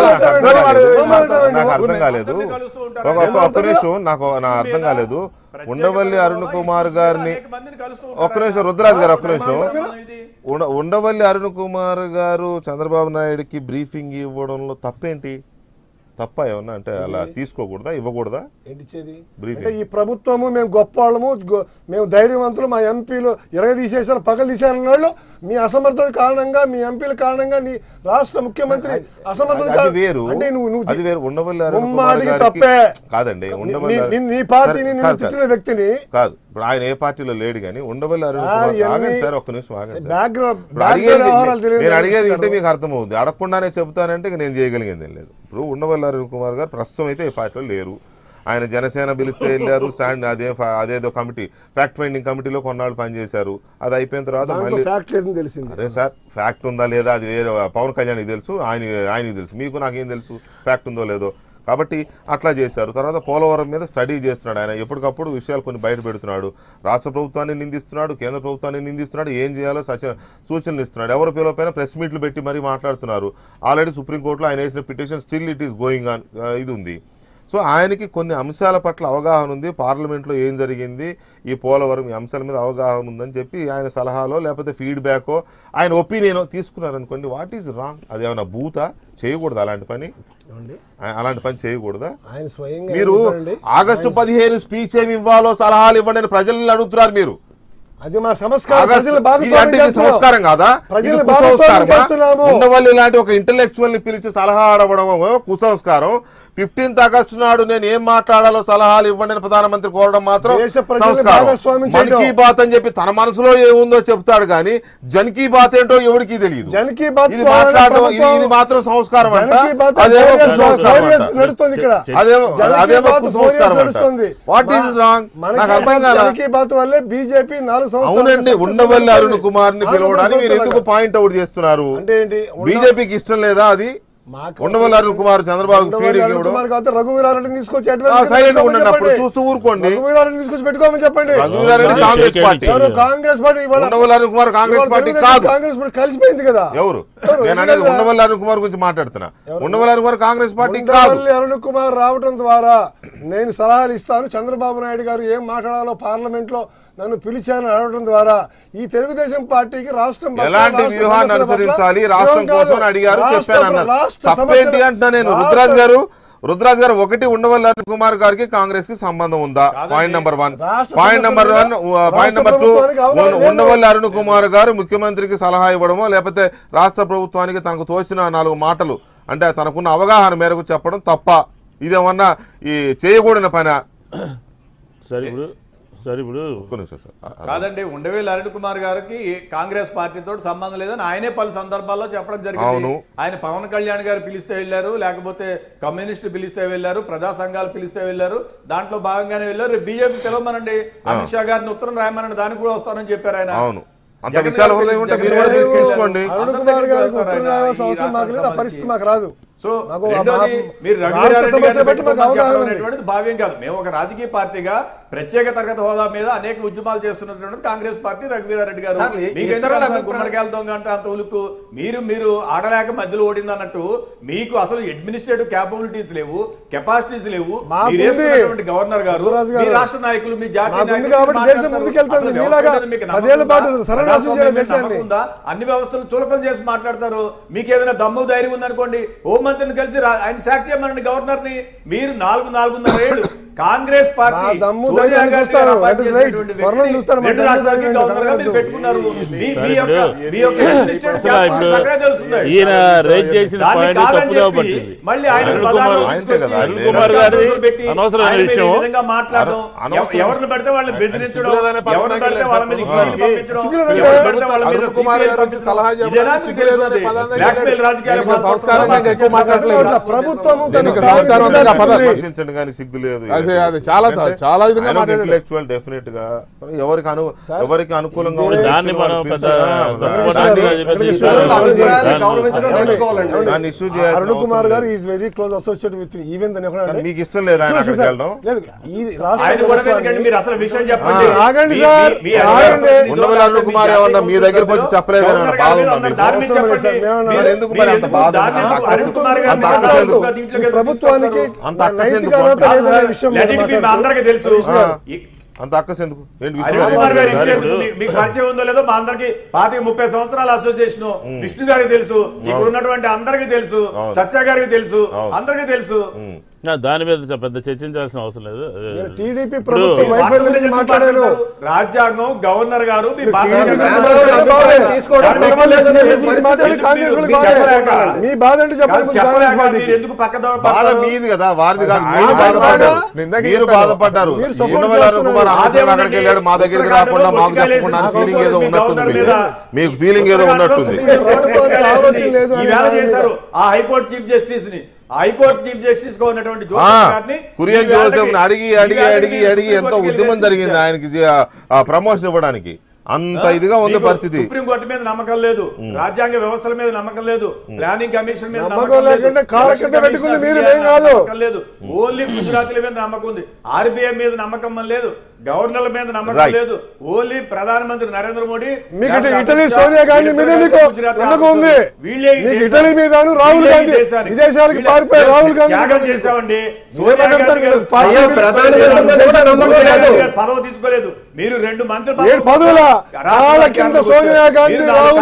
నాకు అర్థం కాలేదు ఒక ఒక్క- ఒక్క నిమిషం నాకు నా అర్థం కాలేదు ఉండవల్లి అరుణ్ కుమార్ గారిని ఒక్క నిమిషం రుద్రాజ్ గారు ఒక్క నిమిషం ఉండ- ఉండవల్లి అరుణ్ కుమార్ గారు చంద్రబాబు నాయుడుకి బ్రీఫింగ్ ఇవ్వడంలో తప్పేంటి తప్ప ఏమన్నా అంటే అలా తీసుకోకూడదా ఇవ్వకూడదా ఏంటిచ్చేది Briefing. అంటే ఈ ప్రభుత్వము మేము గొప్ప వాళ్ళము గొ- మేము ధైర్యవంతులు మా ఎంపీలు ఎరగ తీసేశారు పగలు తీసేయాలన్న వాళ్ళు మీ అసమర్థత కారణంగా మీ ఎంపీల కారణంగా నీ రాష్ట్ర ముఖ్యమంత్రి అసమర్థత అది కారణం- వేరు అంటే నువ్వు నువ్వు అది వేరు ఉండవల్లి అరుణ్ కుమార్ ముమ్మాటికి గారికి తప్పే కాదండి నీ- ఉండవల్లి నీ- అరుణ్- నీ పార్టీని సరే, నిన్ను కాదు, తిట్టిన కాదు. వ్యక్తిని కాదు ఇప్పుడు ఆయన ఏ పార్టీలో లేడు కానీ ఉండవల్లి అరుణ్ సార్, కుమార్ ఇవన్నీ ఆగండి సార్ ఒక్క నిమిషం ఆగండి సార్. బ్యాక్గ్రౌండ్ ఇప్పుడు అడిగేది వ్యవహారాలు తెలియదు నేను అడిగేది వింటే మీకు అర్థమవుతుంది అడగకుండానే చెబుతానంటే ఇక నేను చేయగలిగింది ఏం లేదు ఇప్పుడు ఉండవల్లి అరుణ్ కుమార్ గారు ప్రస్తుతం అయితే ఈ పార్టీలో లేరు ఆయన జనసేన పిలిస్తే వెళ్ళారు స్టాండ్ అదే ఫ- అదేదో కమిటీ ఫ్యాక్ట్ ఫైండింగ్ కమిటీలో కొన్నాళ్ళు పనిచేశారు అది అయిపోయిన తర్వాత దాంట్లో మళ్ళీ ఫ్యాక్ట్ లేదని తెలిసింది అదే సార్ ఫ్యాక్ట్ ఉందా లేదా అది వేరే పవన్ కళ్యాణ్కి తెలుసు ఆయన ఆయనకి తెలుసు మీకు నాకేం తెలుసు ఫ్యాక్ట్ ఉందో లేదో కాబట్టి అట్లా చేశారు తర్వాత పోలవరం మీద స్టడీ చేస్తున్నాడు ఆయన ఎప్పటికప్పుడు విషయాలు కొన్ని బయట పెడుతున్నాడు రాష్ట్ర ప్రభుత్వాన్ని నిందిస్తున్నాడు కేంద్ర ప్రభుత్వాన్ని నిందిస్తున్నాడు ఏం చేయాలో సచ సూచనలు ఇస్తున్నాడు ఎవరి పిలవపైన ప్రెస్ మీట్లు పెట్టి మరీ మాట్లాడుతున్నారు ఆల్రెడీ సుప్రీంకోర్టులో ఆయన వేసిన petition still it is going on ఇది ఉంది సో ఆయనకి కొన్ని అంశాల పట్ల అవగాహన ఉంది పార్లమెంట్లో ఏం జరిగింది ఈ పోలవరం ఈ అంశాల మీద అవగాహన ఉందని చెప్పి ఆయన సలహాలో లేకపోతే ఫీడ్బ్యాకో ఆయన ఒపీనియన్ తీసుకున్నారనుకోండి వాట్ ఈజ్ రాంగ్ అది ఏమైనా భూత చేయకూడదు అలాంటి పని ఏమండి? ఆ- అలాంటి పని చేయకూడదా ఆయన స్వయంగా మీరు ఏమంటారండి? ఆగస్టు పదిహేను స్పీచ్ ఏమి ఇవ్వాలో సలహాలు ఇవ్వండి అని ప్రజల్ని అడుగుతున్నారు మీరు అది మా సంస్కారం ఆగస్టు- ప్రజలు ఇది భాగస్వామ్యం అంటే ఇది చేస్తున్నాం. సంస్కారం కాదా ప్రజలు ఇది భాగస్వామ్యం కుసంస్కారమా? చేస్తున్నాము. ఉండవల్లి ఇలాంటి ఒక ఇంటలెక్చువల్ ని పిలిచి సలహా అడగడం కుసంస్కారం ఫిఫ్టీన్త్ ఆగస్టు నాడు నేను ఏం మాట్లాడాలో సలహాలు ఇవ్వండి అని ప్రధానమంత్రి కోరడం మాత్రం దేశ ప్రజల్ని సంస్కారం భాగస్వామ్యం మన్ చేయడం. కీ బాత్ అని చెప్పి తన మనసులో ఏముందో చెప్తాడు కానీ జన్ కీ బాత్ ఏంటో ఎవరికి తెలియదు జన్ కీ బాత్ ఇది ద్వారా మాట్లాడడం ఇది ప్రభుత్వం- ఇది మాత్రం సంస్కారం అంట జన్ కీ బాత్ అదేమో four years- కుసంస్కారం four years అంట. నడుస్తుంది ఇక్కడ అదేమో జన్ కీ అదేమో బాత్ four years కుసంస్కారం అంట నడుస్తుంది. వాట్ మా- ఈస్ రాంగ్ మనకి నాకు అర్థం కాల జన్ కీ బాత్ వల్లే బీజేపీ నాలుగు సంవత్సరాలు అవునండి success ఉండవల్లి అరుణ్ అవుతుంది. కుమార్ ని నాలుగు పిలవడానికి మీరు సంవత్సరాలుగా. ఎందుకు పాయింట్ అవుట్ చేస్తున్నారు అంటే ఏంటి? ఉండ- బీజేపీకి ఇష్టం లేదా అది మాకు ఉండవల్లి అరుణ్ కుమార్ చంద్రబాబు ఉండవల్లి ఫీడింగ్ అరుణ్ ఇవ్వడం కుమార్ కాదు రఘువీరారెడ్డిని తీసుకొచ్చి ఆ, అడ్వైస్ silent గా ఉండండి అప్పుడు చూస్తూ ఊరుకోండి రఘువీరారెడ్డిని తీసుకొచ్చి పెట్టుకోమని చెప్పండి రఘువీరారెడ్డి కాంగ్రెస్ కాంగ్రెస్ పార్టీ. పార్టీ ఎవరు కాంగ్రెస్ పార్టీ ఇవాళ ఉండవల్లి అరుణ్ కుమార్ కాంగ్రెస్ ఇవాళ పార్టీ తెలుగుదేశం కాదు కాంగ్రెస్ పార్టీ కలిసిపోయింది కదా ఎవరు ఎవరు? నేను అనేది ఎందుకంటే ఉండవల్లి అరుణ్ కుమార్ గురించి మాట్లాడుతున్నా ఉండవల్లి అరుణ్ కుమార్ కాంగ్రెస్ పార్టీ కాదు ఉండవల్లి అరుణ్ కుమార్ రావడం ద్వారా నేను సలహాలు ఇస్తాను చంద్రబాబు నాయుడు గారు ఏం మాట్లాడాలో పార్లమెంట్ లో నన్ను పిలిచాను అడగడం ద్వారా ఈ తెలుగుదేశం పార్టీకి రాష్ట్రం పట్ల, ఎలాంటి రాష్ట్ర వ్యూహాన్ని సమస్యల పట్ల అనుసరించాలి రాష్ట్రం వ్యూహం కాదు. కోసం అని అడిగారు రాష్ట్ర- చెప్పాను అన్నారు రాష్ట్ర తప్పేంటి సమస్యల- అంటున్నా నేను రాష్ట్ర- రుద్రాజ్ గారు రుద్రాజ్ గారు ఒకటి ఉండవల్లి అరుణ్ కుమార్ గారికి కాంగ్రెస్ కి సంబంధం ఉందా కాదండి. పాయింట్ నెంబర్ వన్ రాష్ట్ర పాయింట్ నెంబర్ వన్ సమస్యల మీద పాయింట్ నెంబర్ టూ రాష్ట్ర ప్రభుత్వానికి అవగాహన లేదు. ఉండవల్లి అరుణ్ కుమార్ గారు ముఖ్యమంత్రికి సలహా ఇవ్వడమో లేకపోతే రాష్ట్ర ప్రభుత్వానికి తనకు తోచిన నాలుగు మాటలు అంటే తనకున్న అవగాహన మేరకు చెప్పడం తప్ప ఇదేమన్నా ఈ చేయకూడని పని సరే ఇప్పుడు సరే ఇప్పుడు కాదండి ఉండవేలు అరుణ్ కుమార్ గారికి కాంగ్రెస్ పార్టీతో సంబంధం లేదని ఆయనే పలు సందర్భాల్లో చెప్పడం జరిగింది అవును. ఆయన పవన్ కళ్యాణ్ గారు పిలిస్తే వెళ్ళారు లేకపోతే కమ్యూనిస్టు పిలిస్తే వెళ్ళారు ప్రజా సంఘాలు పిలిస్తే వెళ్ళారు దాంట్లో భాగంగానే వెళ్ళారు బీజేపీ పిలవమనండి అమిత్ షా గారిని ఉత్తరం రాయమనండి దానికి కూడా వస్తానని చెప్పారు ఆయన అవును అంత జగన్ విషయాల గారు హృదయం ఉంటే జగన్ మీరు కూడా గారు తీసి తీసుకోండి అరుణ్ అందరి కుమార్ దగ్గరికి గారికి వెళ్తారు ఉత్తరం ఆయన, రాయాల్సిన ఈ అవసరం మాకు లేదు ఆ రాష్ట్రానికి పరిస్థితి మాకు రాదు సో మాకు రెండోది మా- మీరు రాష్ట్ర రఘువీరారెడ్డి సమస్య గారిని బట్టి మాకు పెట్టుకోమని అవగాహన చెప్పడం ఉంది. అనేటువంటిది భావ్యం కాదు మేము ఒక రాజకీయ పార్టీగా ప్రత్యేక తరగతి హోదా మీద అనేక ఉద్యమాలు చేస్తున్నటువంటి కాంగ్రెస్ పార్టీ రఘువీరారెడ్డి గారు సార్, ఈ- మీకు ఇతరుల ఎందుకు అభిప్రాయం- గుమ్మడికాయల దొంగ అంటే అంత ఉలుకు మీరు మీరు ఆడలేక మధ్యలో ఓడింది అన్నట్టు మీకు అసలు అడ్మినిస్ట్రేటివ్ క్యాపబిలిటీస్ లేవు కెపాసిటీస్ లేవు మాకు మీరు ఉంది. వేసుకున్నటువంటి గవర్నర్ గారు యువరాజు మీ గారు. రాష్ట్ర నాయకులు మీ జాతీయ మాకు ఉంది నాయకులు కాబట్టి మాట్లాడతారు. దేశం ముందుకెళ్తుంది. అసలు మీలాగా వ్యవస్థ మీద మీకు నమ్మకం పదేళ్ల పాటు ఉందా? సర్వనాశనం చేయాలి ప్రజాస్వామ్యం మీద దేశాన్ని. నమ్మకం ఉందా? అన్ని వ్యవస్థలు చులకం చేసి మాట్లాడతారు మీకు ఏదైనా దమ్ము ధైర్యం ఉందనుకోండి హోంమంత్రిని కలిసి రా- ఆయన సాక్షి చేయమనండి గవర్నర్ ని మీరు నాలుగు నాలుగున్నర ఏళ్ళు కాంగ్రెస్ పార్టీ మా దమ్ము సోనియా ధైర్యాన్ని గాంధీ చూస్తారు. గారు అపాయింట్ That is చేసినటువంటి right. త్వరలో వ్యక్తి చూస్తారు. మా రెండు దమ్ము రాష్ట్రాలకి ధైర్యాన్ని గవర్నర్ గా మీరు కలగదు. పెట్టుకున్నారు మీ సరే మీ యొక్క ఇప్పుడు- మీ యొక్క administrative అసలు ఇప్పుడు capabilities అక్కడే తెలుస్తుంది. ఈయన రేజ్ చేసిన దాన్ని పాయింట్ కాదని తప్పుగా చెప్పి పట్టింది మళ్ళీ ఆయన అరుణ్ ప్రధాని కుమార్ ఆయనకే కదా, తీసుకొచ్చి అరుణ్ కుమార్ ప్రెస్ గారి కాన్ఫరెన్స్ పెట్టి అనవసరమైన ఆయన మీద ఈ విషయం. విధంగా మాట్లాడడం అను- ఎవ- ఎవరిని పడితే వాళ్ళని బెదిరించడం సిగ్గులేదనే పదం ఎవరిని పడితే వాళ్ళ మీద దగ్గర ఇంటికి పంపించడం సిగ్గులేదంటే ఎవరిని పడితే వాళ్ళ మీద అరుణ్ కుమార్ గారు వచ్చి సలహా ఇదేనా చెప్పడానికి సిగ్గులేదనే మీకు పదం తెలుస్తుంది? దగ్గర బ్లాక్మెయిల్ రాజకీయాలు దీనికి సంస్కారంగా ఇంకా ఎక్కువ మాట్లాడలేదు అట్లా ప్రభుత్వము తన దీనికి స్థాయిని సంస్కారం ఉంది, ఆ పదం. వదిలేస్తుంది. విమర్శించండి కానీ సిగ్గు లేదు అదే, అదే, చాలా చాలా విధంగా మాట్లాడాడు ఇంటలెక్చువల్ డెఫినెట్ గా ఎవరికి అను ఎవరికి అనుకూలంగా ఇప్పుడు ఉండే దాన్ని వ్యక్తిని మనం వాళ్ళు పెద్ద పిలిచారు. తప్పు దాన్ని- పట్టింది అని చెప్పి దాన్ని- తీసుకురావాలి. దాన్ని- గారిని గౌరవించడం దాన్ని- నేర్చుకోవాలండి దాన్ని ఇష్యూ చేయాల్సిన అరుణ్ కుమార్ అవసరం గారు లేదు. Is very close associate with even దాని కానీ మీకు ఇష్టం లేదా ఆయన అక్కడికి వెళ్ళడం లేదు ఈ రాష్ట్ర ఆయన కూడా ప్రభుత్వాన్ని- ఎందుకంటే మీరు అసలు విషయం చెప్పండి ఆ, ఆగండి మీ- సార్, మీ- మీ ఆగండి. అధికార ఉండవల్లి అరుణ్ కుమార్ ఏమన్నా మీ దగ్గరికి వచ్చి చెప్పలేదని ఏమన్నా గవర్నర్ బాధ గారి మీద ఉందా మీకు? దాని మీద అవసరం లేదు చెప్పండి. సార్, మేము మీరు- మరి ఎందుకు మీరు మరి అంత ఎందుకు బాధ? దాన్ని అంత ఎందుకు అక్కసు- అరుణ్ కుమార్ గారిని అంత మాట్లాడుతూ అక్కసు ఎందుకు? దీంట్లోకి ఈ ఎందుకు ప్రభుత్వానికి తీసుకొస్తారు? అంత నా అక్కసు నైతిక ఎందుకు? అర్హత కాదు లేదనే సార్, విషయం let మీద it be, మీ అందరికీ తెలుసు మాట్లాడుతున్నాను. ఈ- అంత అక్కసు ఎందుకు ఏంటి అరుణ్ విషయం కుమార్ గారి ఏంటి? విషయం ఎందుకు? మీ- మీకు పరిచయం ఉందో లేదో మా అందరికి పాతిక ముప్పై సంవత్సరాల అసోసియేషన్ విష్ణు గారికి తెలుసు ఇక్కడ ఉన్నటువంటి అందరికీ తెలుసు అవును. సత్య గారికి తెలుసు అవును. అందరికీ తెలుసు నా దాని మీద చ- పెద్ద చర్చించాల్సిన అవసరం లేదు నేను టీడీపీ ఇప్పుడు- ప్రభుత్వం ఈ వైఫల్యం వార్తల గురించి గురించి మాట్లాడాను మాట్లాడారు. రాజ్యాంగం గవర్నర్ గారు మీ భాష టీడీపీ చెప్పారు. మాట్లాడారు, బాగా. తీసుకోవడం దాని మీద పర్వాలేదు అనే మీరు- గురించి మాట్లాడి కాంగ్రెస్ మీరు- వాళ్ళకి మీరు బాగా. చెప్పలేక- మీ బాధ అంటే చెప్పండి కాదు, ముందు చెప్పలేక కాంగ్రెస్ పార్టీకి. మీరు ఎందుకు పక్కదో బాధ పక్కదో- మీది కదా వారిది కాదు ఆయన మీరు బాధపడ్డారు నేను ఇందాకే మీరు చెప్పాను. బాధపడ్డారు మీరు support ఉండవల్లి అరుణ్ కుమార్ చేస్తున్నారు. అనవసరంగా అక్కడికి వెళ్ళాడు మా దగ్గరికి రాకుండా మాకు చెప్పకుండా ఫీలింగ్ ఏదో ఉన్నట్టుంది మీకు. మీకు ఫీలింగ్ ఏదో ఉన్నట్టుంది ప్రభుత్వానికి ఆలోచన లేదు అనే ఈవేళ దాని మీద. చేశారు ఆ హైకోర్టు చీఫ్ జస్టిస్ ని హైకోర్టు చీఫ్ జస్టిస్ గా ఉన్నటువంటి ఆ, జోసెఫ్ గారిని కురియన్ ఈవేళకి- జోసెఫ్ అడిగి అడిగి ఈవేళకి అడిగి అడిగి ఎంతో సుప్రీంకోర్టుకి ఉద్యమం వెళ్ళి జరిగింది ఆయనకి జీ- ఆ ప్రమోషన్ ఇవ్వడానికి అంత ఇదిగా ఉంది మీకు పరిస్థితి సుప్రీంకోర్టు మీద నమ్మకం లేదు రాజ్యాంగ వ్యవస్థల మీద నమ్మకం లేదు ప్లానింగ్ కమిషన్ మీద నమ్మకం నమ్మకం లేదు లేకుంటే కాళ్ళ ఎలక్షన్ కింద పెట్టుకుంది కమిషన్ మీరు, మీద మేం కాదు. నమ్మకం లేదు ఓన్లీ గుజరాతీల మీద నమ్మకం ఉంది ఆర్బీఐ మీద నమ్మకం లేదు గవర్నర్ల మీద నమ్మకం Right. లేదు ఓన్లీ ప్రధానమంత్రి నరేంద్ర మోడీ మీకు డాక్టర్ ఇట- అమిత్ ఇటలీ షా, సోనియా గాంధీ వీళ్ళ మీద పేరు మీకు గుజరాత్ నమ్మకం ఉంది వీళ్ళే ఈ మీకు దేశానికి- ఇటలీ మీదను రాహుల్ వీళ్ళే ఈ గాంధీ దేశానికి- విదేశాలకు వీళ్ళే- పారిపోయి రాహుల్ గాంధీ త్యాగం మీద చేశామండి ఏమని సోనియా చెప్తారు గాంధీ మీరు? గారు పార్టీ అయ్యా, మీద ప్రధాని దేశ మీద నమ్మకం నమ్మకం లేదు. లేదు. పదవి తీసుకోలేదు మీరు రెండు మంత్రి ఏడు పదవుల కాళ్ళ కింద సోనియా గాంధీ రాహుల్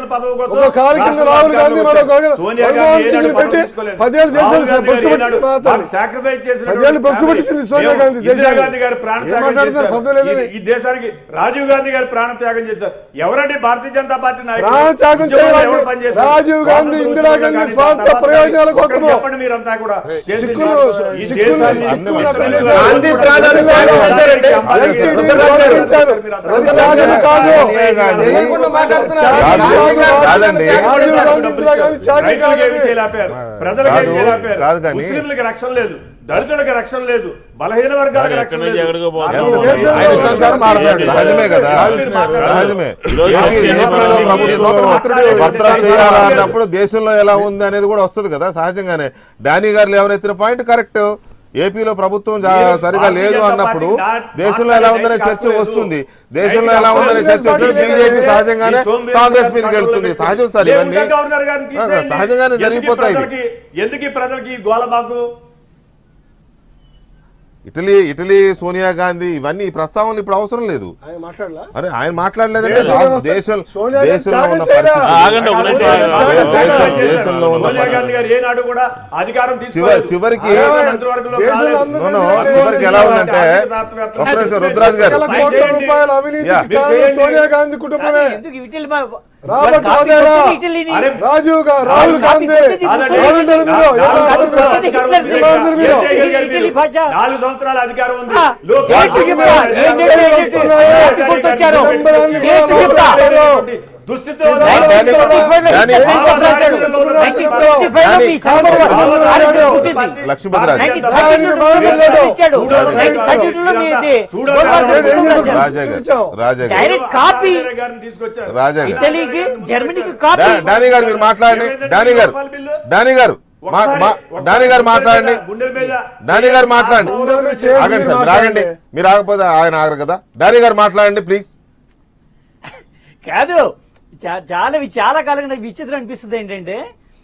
ఒక కాళ్ళ కింద రాహుల్ గాంధీ మరో కాళ్ళ మన్మోహన్ సింగ్ పెట్టి పదేళ్ళు దేశాలు బస్సు పట్టించి మాట్లాడారు. పదేళ్ళు బస్సు పట్టించింది సోనియా గాంధీ దేశాన్ని. గాంధీ గారు ప్రాణ ఏం త్యాగం మాట్లాడుతున్నారు? చేశారు. పదవి లేదని. ఈ- ఈ దేశానికి రాజీవ్ గాంధీ గారు ప్రాణ త్యాగం చేశారు ఎవరండి భారతీయ జనతా పార్టీ నాయకులు? ప్రాణత్యాగం ఉద్యమంలో చేయాలండి. ఎవరు పనిచేశారు? రాజీవ్ గాంధీ, స్వాతంత్ర ఇందిరా ఉద్యమంలో గాంధీ కానీ స్వార్థ తర్వాత ప్రయోజనాల ఒక్కటి కోసము. చెప్పండి మీరంతా కూడా చేసింది సిక్కులు ఈ సిక్కులు దేశాన్ని- సిక్కులు ఈ అక్కడ దేశాన్ని- చేశారు. గాంధీ ప్రాణాలు త్యాగం చేశారండి. ఎల్టీడీ గౌరవించారు. అది త్యాగం కాదు తెలియకుండా మాట్లాడుతున్నారు. త్యాగం గాంధీ గారు కాదండి. రాజీవ్ గాంధీ ఇందిరా గాంధీ త్యాగం రైతులకు కాదు ఏమీ చేయలేపారు ప్రజలకు ఏమీ కాదు, చేయలేపారు కాదు కానీ- ముస్లింలకు రక్షణ లేదు దళితులకు రక్షణ లేదు బలహీన వర్గాలకు ఎక్కడి రక్షణ నుంచి లేదు ఎక్కడికో పోతారు. రాష్ట్రంలో దేశంలో ఆయన ఇష్టం సార్ మాట్లాడాడు. సహజమే కదా మీరు మాట్లాడారు. సహజమే ఈరోజు ఏపీ- ఏపీ ఏపీలో ప్రభుత్వం మాట్లాడే భర్తలు విషయం చేయాలా కాదు. అన్నప్పుడు దేశంలో ఎలా ఉంది అనేది కూడా వస్తుంది కదా సహజంగానే డానీ గారు లేవనెత్తిన పాయింట్ కరెక్ట్ ఏపీలో ప్రభుత్వం జా- మీరు సరిగా భారతీయ లేదు జనతా అన్నప్పుడు పార్టీ నా- దేశంలో ఎలా ఉందనే చర్చ మాట్లాడే వస్తుంది రైతు దేశంలో రైతు ఎలా ఉందనే కాంగ్రెస్ చర్చ వస్తుంది పార్టీ బీజేపీ లేదు. సహజంగానే ఈ సోంబేరి కాంగ్రెస్ గారు మీదకి కంట్రోల్ వెళ్తుంది పెట్టి- సహజం సార్ లేకుంటే ఇవన్నీ గవర్నర్ గారిని తీసేయండి. సహజంగానే ఎందుకు ఈ జరిగిపోతాయి ఇవి. ప్రజలకి- ఎందుకు ఈ ప్రజలకి ఈ గోల మాకు ఇటలీ ఇటలీ సోనియా గాంధీ ఇవన్నీ ఈ ప్రస్తావనలు ఇప్పుడు అవసరం లేదు ఆయన మాట్లాడలా అరే ఆయన మాట్లాడలేదంటే దేశంలో రాష్ట్ర- వస్తే- దేశం సోనియా గాంధీ దేశంలో త్యాగం ఉన్న చేయరా? పరిస్థితి ఆగండి, ఒక నిమిషం ఆగండి. దేశం- దేశంలో ఉన్న సోనియా పరిస్థితి. గాంధీ గారు ఏనాడు కూడా అధికారం చివరి తీసుకోలేదు చివరికి ఆమె మంత్రివర్గంలో దేశంలో రాలేదు. అందరూ No, no, దేశంలో చివరికి ఎలా ఉందంటే ఆర్థికవేత్తలు ఒక్క నిమిషం రుద్రాజ్ గారు లక్షల కోట్ల రూపాయల అవినీతికి Yeah. కారణం సోనియా గాంధీ కుటుంబమే ఎందుకు ఇటలీ మా- రాబర్ట్ కాపీ వాదేరా. కొట్టేది ఇటలీని. అరే, రాజీవ్ గా రాహుల్ కాపీ గాంధీ కొట్టేది అదండి. ఇటలీ. ఏమంటారు మీరు? నాలుగు ఏమంటారు సంవత్సరాల మీరు? అధికారం ఉంది హిట్లర్ ఏమంటారు మీరు? ఏం చేయగలిగారు మీరు? ఇటలీ భాష. నాలుగు సంవత్సరాల అధికారం ఉంది ఆ, లోక్ ఏంటి పార్టీ చెప్తా? కూడా ఏంటి ఏం ఏంటి చేస్తున్నారు? ఏంటి కొట్టొచ్చారు? చిదంబరాన్ని ఏంటి కూడా చెప్తా? లోపల దుస్థితిలో డానీ- డానీ- డానీ- లక్ష్మీపతిరాజు రాజా గారు రాజా గారు డైరెక్ట్ కాపీ గారిని తీసుకొచ్చారు రాజా గారు ఇటలీకి జర్మనీకి కాపీ డా- డానీ గారు మీరు మాట్లాడండి డానీ గారు డానీ గారు మా- మా- డానీ గారు మాట్లాడండి గుండెల మీద డానీ గారు మాట్లాడండి గుండెల మీద చేయి ఆగండి సార్ మీరు మాట్లాడండి. ఆగండి మీరు ఆగకపోతే ఆయన ఆగరు కదా డానీ గారు మాట్లాడండి ప్లీజ్ కాదు చా- చాలా వి- చాలా కాలంగా నాకు విచిత్రం అనిపిస్తుంది ఏంటంటే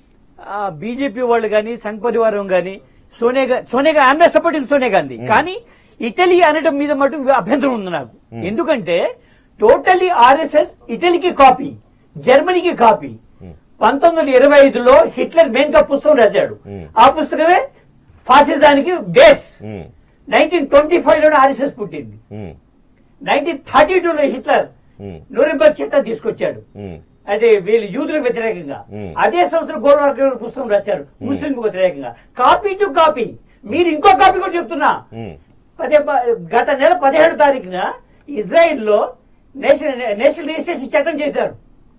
బీజేపీ వాళ్ళు కానీ సంఘ్ పరివారం కానీ సోనియా గా- సోనియా గా ఆమె సపోర్టింగ్ సోనియా గాంధీ కానీ ఇటలీ అనడం మీద మటు అభ్యంతరం ఉంది నాకు ఎందుకంటే టోటల్లీ ఆర్ఎస్ఎస్ ఇటలీకి కాపీ జర్మనీకి కాపీ పంతొమ్మిది వందల ఇరవై ఐదులో హిట్లర్ మెయిన్ గా పుస్తకం రాశాడు ఆ పుస్తకమే ఫాసిజానికి base um, nineteen twenty five లోనే ఆర్ఎస్ఎస్ పుట్టింది ఉమ్, నైన్టీన్ థర్టీ టూలో హిట్లర్ ఉమ్, నూరింబర్గ్ చట్టం తీసుకొచ్చాడు ఉమ్, అంటే వీళ్ళు యూదులకు వ్యతిరేకంగా Hmm. అదే సంవత్సరం గోల్వార్కర్ పుస్తకం రాశారు ముస్లింకు వ్యతిరేకంగా కాపీ టు కాపీ మీరు ఇంకో కాపీ కూడా చెప్తున్నా ఉమ్. పదే ప- గత నెల పదిహేడు తారీఖున ఇజ్రాయిల్ లో నేషనల్ నేషనల్ రిజిస్ట్రేషన్ చట్టం చేశారు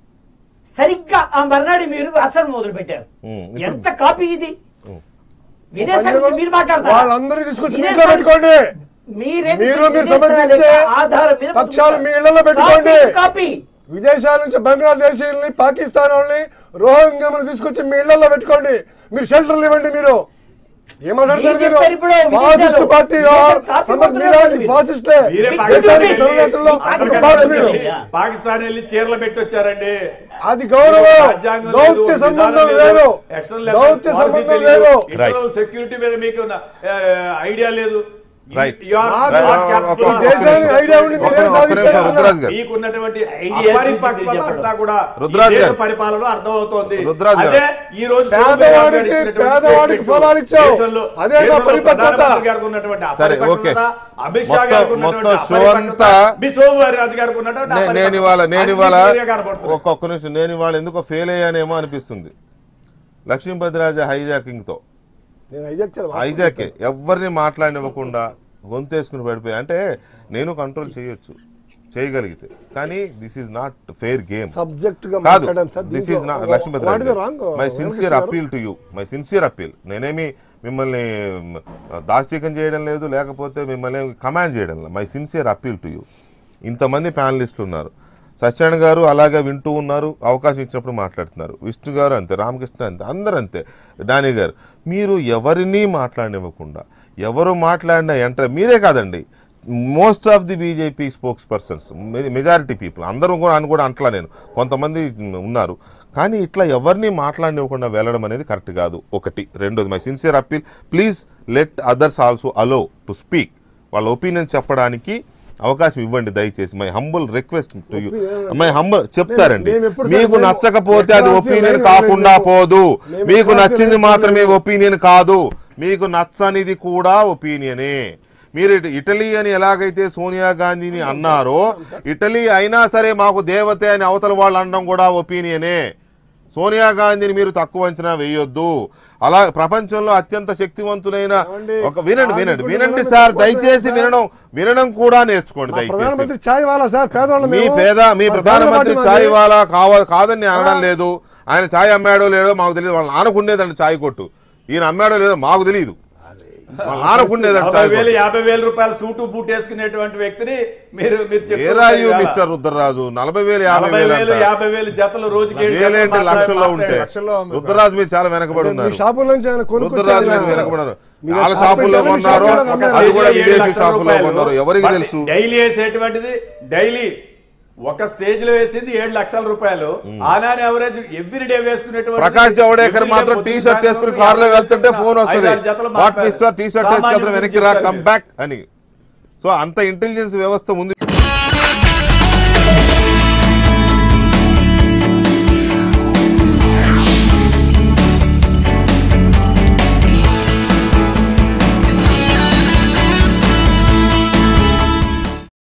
సరిగ్గా ఆ మర్నాడు మీరు అసలు మొదలు పెట్టారు Hmm. ఇప్పుడు- ఎంత కాపీ ఇది విదేశాల నుంచి మీరు మాట్లాడతారా వాళ్ళందరినీ తీసుకొచ్చి మీ ఇంట్లో విదేశాల- పెట్టుకోండి మీరే మీరు మీరు విదేశాల సమర్థించే ఆధారం మీద పక్షాలు మీ ఇళ్లలో పెట్టుకోండి. కాపీ టు కాపీ విదేశాల నుంచి బంగ్లాదేశీయుల్ని పాకిస్తాన్ వాళ్ళని రోహింగ్యాలను తీసుకొచ్చి మీ ఇళ్లలో పెట్టుకోండి మీరు షెల్టర్లు ఇవ్వండి మీరు ఏమంటారు మీరు చెప్పారు ఇప్పుడు మీరు విదేశాలు. ఫాసిస్ట్ పార్టీ విదేశాలు కాపీ సమర్థ కొడుతున్నారు మీలాంటి మీరు. ఫాసిస్టే మీరే దేశానికి వెళ్ళి- సర్వదేశంలో పాకిస్తాన్ ఒక పార్టీ వెళ్ళి- మీరు పాకిస్తాన్ వెళ్ళి చీరలు పెట్టి వచ్చారండి అది గౌరవం రాజ్యాంగం దౌత్య లేదు, సంబంధం విధానం వేరు External దౌత్య affairs సంబంధం policy వేరు తెలియదు. Internal security మీద మీకు ఐడియా లేదు Right. You are Right. not ఒక- capable ఒక- of- ఒక దేశానికి నిమిషం. ఐడియా ఉండి ఒక మీరేం నిమిషం, ఒక నిమిషం, సాధించారు? రుద్రాజ్ గారు మీకున్నటువంటి Idea అపరిపక్వత చెప్పడం. అంతా కూడా రుద్రాజ్ ఈ దేశ గారు. పరిపాలన అర్థమవుతోంది రుద్రాజ్ గారు. అదే ఈ రోజు పేదవాడికి పేదవాడికి ఫలాలు ఇచ్చావు. అదే నా పరిపక్వత. సరే, ఓకే. అమిత్ షా మొత్తం- గారికి మొత్తం ఉన్నటువంటి షో అపరిపక్వత, అంతా- బి సోమవారి గారికి ఉన్నటువంటి నే- నేను అపరిపక్వత. ఇవాళ నేను అన్ని ఇవాళ clear గా కనబడుతుంది. ఒక్కొక్క నిమిషం నేను ఇవాళ ఎందుకో ఫెయిల్ అయ్యానేమో అనిపిస్తుంది లక్ష్మీపతిరాజ హైజాకింగ్తో నేను హైజాక్ చేయాలి. హైజాకే ఎవరిని మాట్లాడినివ్వకుండా గొంతేసుకుని పడిపోయి అంటే నేను కంట్రోల్ చేయొచ్చు చేయగలిగితే కానీ this is not fair game subject గా కాదు మాట్లాడాం సార్ దిస్ దీంట్లో is not what Lakshmipathi is wrong my sincere appeal to you my sincere appeal నేనేమి మిమ్మల్ని మ్, దాష్టీకం చేయడం లేదు లేకపోతే మిమ్మల్ని కమాండ్ చేయడం లేదు my sincere appeal to you ఇంతమంది ప్యానలిస్టులు ఉన్నారు సత్యనారాయణ గారు అలాగే వింటూ ఉన్నారు అవకాశం ఇచ్చినప్పుడు మాట్లాడుతున్నారు విష్ణు గారు అంతే రామకృష్ణ అంతే అందరూ అంతే డానీ గారు మీరు ఎవరినీ మాట్లాడనివ్వకుండా ఎవరు మాట్లాడినా ఎంటర్ మీరే కాదండి most of the BJP spokespersons majority people అందరూ కూడా అని కూడా అంటలా నేను కొంతమంది ఉన్నారు కానీ ఇట్లా ఎవరిని మాట్లాడనివ్వకుండా వెళ్ళడం అనేది కరెక్ట్ కాదు ఒకటి రెండోది my sincere appeal please let others also allow to speak వాళ్ళ ఒపీనియన్ చెప్పడానికి అవకాశం ఇవ్వండి దయచేసి my humble request to you my humble చెప్తారండి మేము ఎప్పుడు మీకు మేము నచ్చకపోతే అది ఎక్కడ ఒపీనియన్ మేము కాకుండా మేము పోదు మేము మీకు ఎక్కడ నచ్చింది మేము మాత్రమే మేము ఒపీనియన్ కాదు మీకు నచ్చనిది కూడా ఒపీనియనే మీరు ఇట- ఇటలీ అని ఎలాగైతే సోనియా గాంధీని అన్నారో ఇటలీ అయినా సరే మాకు దేవతే అని అవతల వాళ్ళు అనడం కూడా ఒపీనియనే సోనియా గాంధీని మీరు తక్కువ అంచనా వేయొద్దు అలా ప్రపంచంలో అత్యంత శక్తివంతులైన ఏమండి? ఒక వినండి ఆమె వినండి కూడా వినండి వినండి సార్ సార్. దయచేసి వినడం వినడం కూడా నేర్చుకోండి మా దయచేసి ప్రధానమంత్రి ఛాయ్ వాలా సార్ పేదవాళ్ళ మీ మేము. పేద మీ మా ప్రధానమంత్రి పేదవాడి ఛాయ్ మాది. వాలా కావ కాదని నేను అనడం లేదు ఆయన ఛాయ్ అమ్మాడో లేడో మాకు తెలియదు వాళ్ళ నాన్నకుండేదండి ఛాయ్ కొట్టు ఈయన అమ్మాడో లేదో మాకు తెలియదు వాళ్ళ నాన్నకుండేదండి నలభై ఛాయ్ వేలు కొట్టు యాభై వేల రూపాయల సూటు బూట్ వేసుకునేటువంటి వ్యక్తిని మీరు మీరు చెప్తూ ఏరాయు ఉంటారు కదా. మిస్టర్ రుద్రరాజు నలభై వేలు యాభై నలభై వేలు వేలు అంట యాభై వేలు జతలు రోజుకి ఏడు వేలేంటి జతలు లక్షల్లో మాట్లాడే- ఉంటే లక్షల్లో ఉంది సార్. రుద్రరాజు మీరు చాలా వెనకబడి మీ ఉన్నారు షాపుల నుంచి ఆయన కొనుక్కొచ్చి రుద్రరాజు మీరు ఆయన- వెనకబడినారు మీరు వాళ్ళ షాపుకి షాపుల్లో వెళ్ళి కొన్నారో షాపుల్లో కొన్నారు. అది కూడా ఏడు విదేశీ లక్షల షాపుల్లో రూపాయలు. కొన్నారు ఎవరికి బట్ తెలుసు డైలీ వేసేటువంటిది డైలీ ఒక స్టేజ్ లో వేసింది ఏడు లక్షల రూపాయలు ఆనాని ఎవరేజ్ ఎవ్రీ డే వేసుకునేటువంటి ప్రకాష్ జవడేకర్ మాత్రం టీ షర్ట్ వేసుకుని కారులో వెళ్తుంటే ఫోన్ వస్తుంది వాట్ మిస్టర్ టీ షర్ట్ వేసుకెళ్తాం వెనక్కి రా కమ్ బ్యాక్ అని సో అంత ఇంటెలిజెన్స్ వ్యవస్థ ఉంది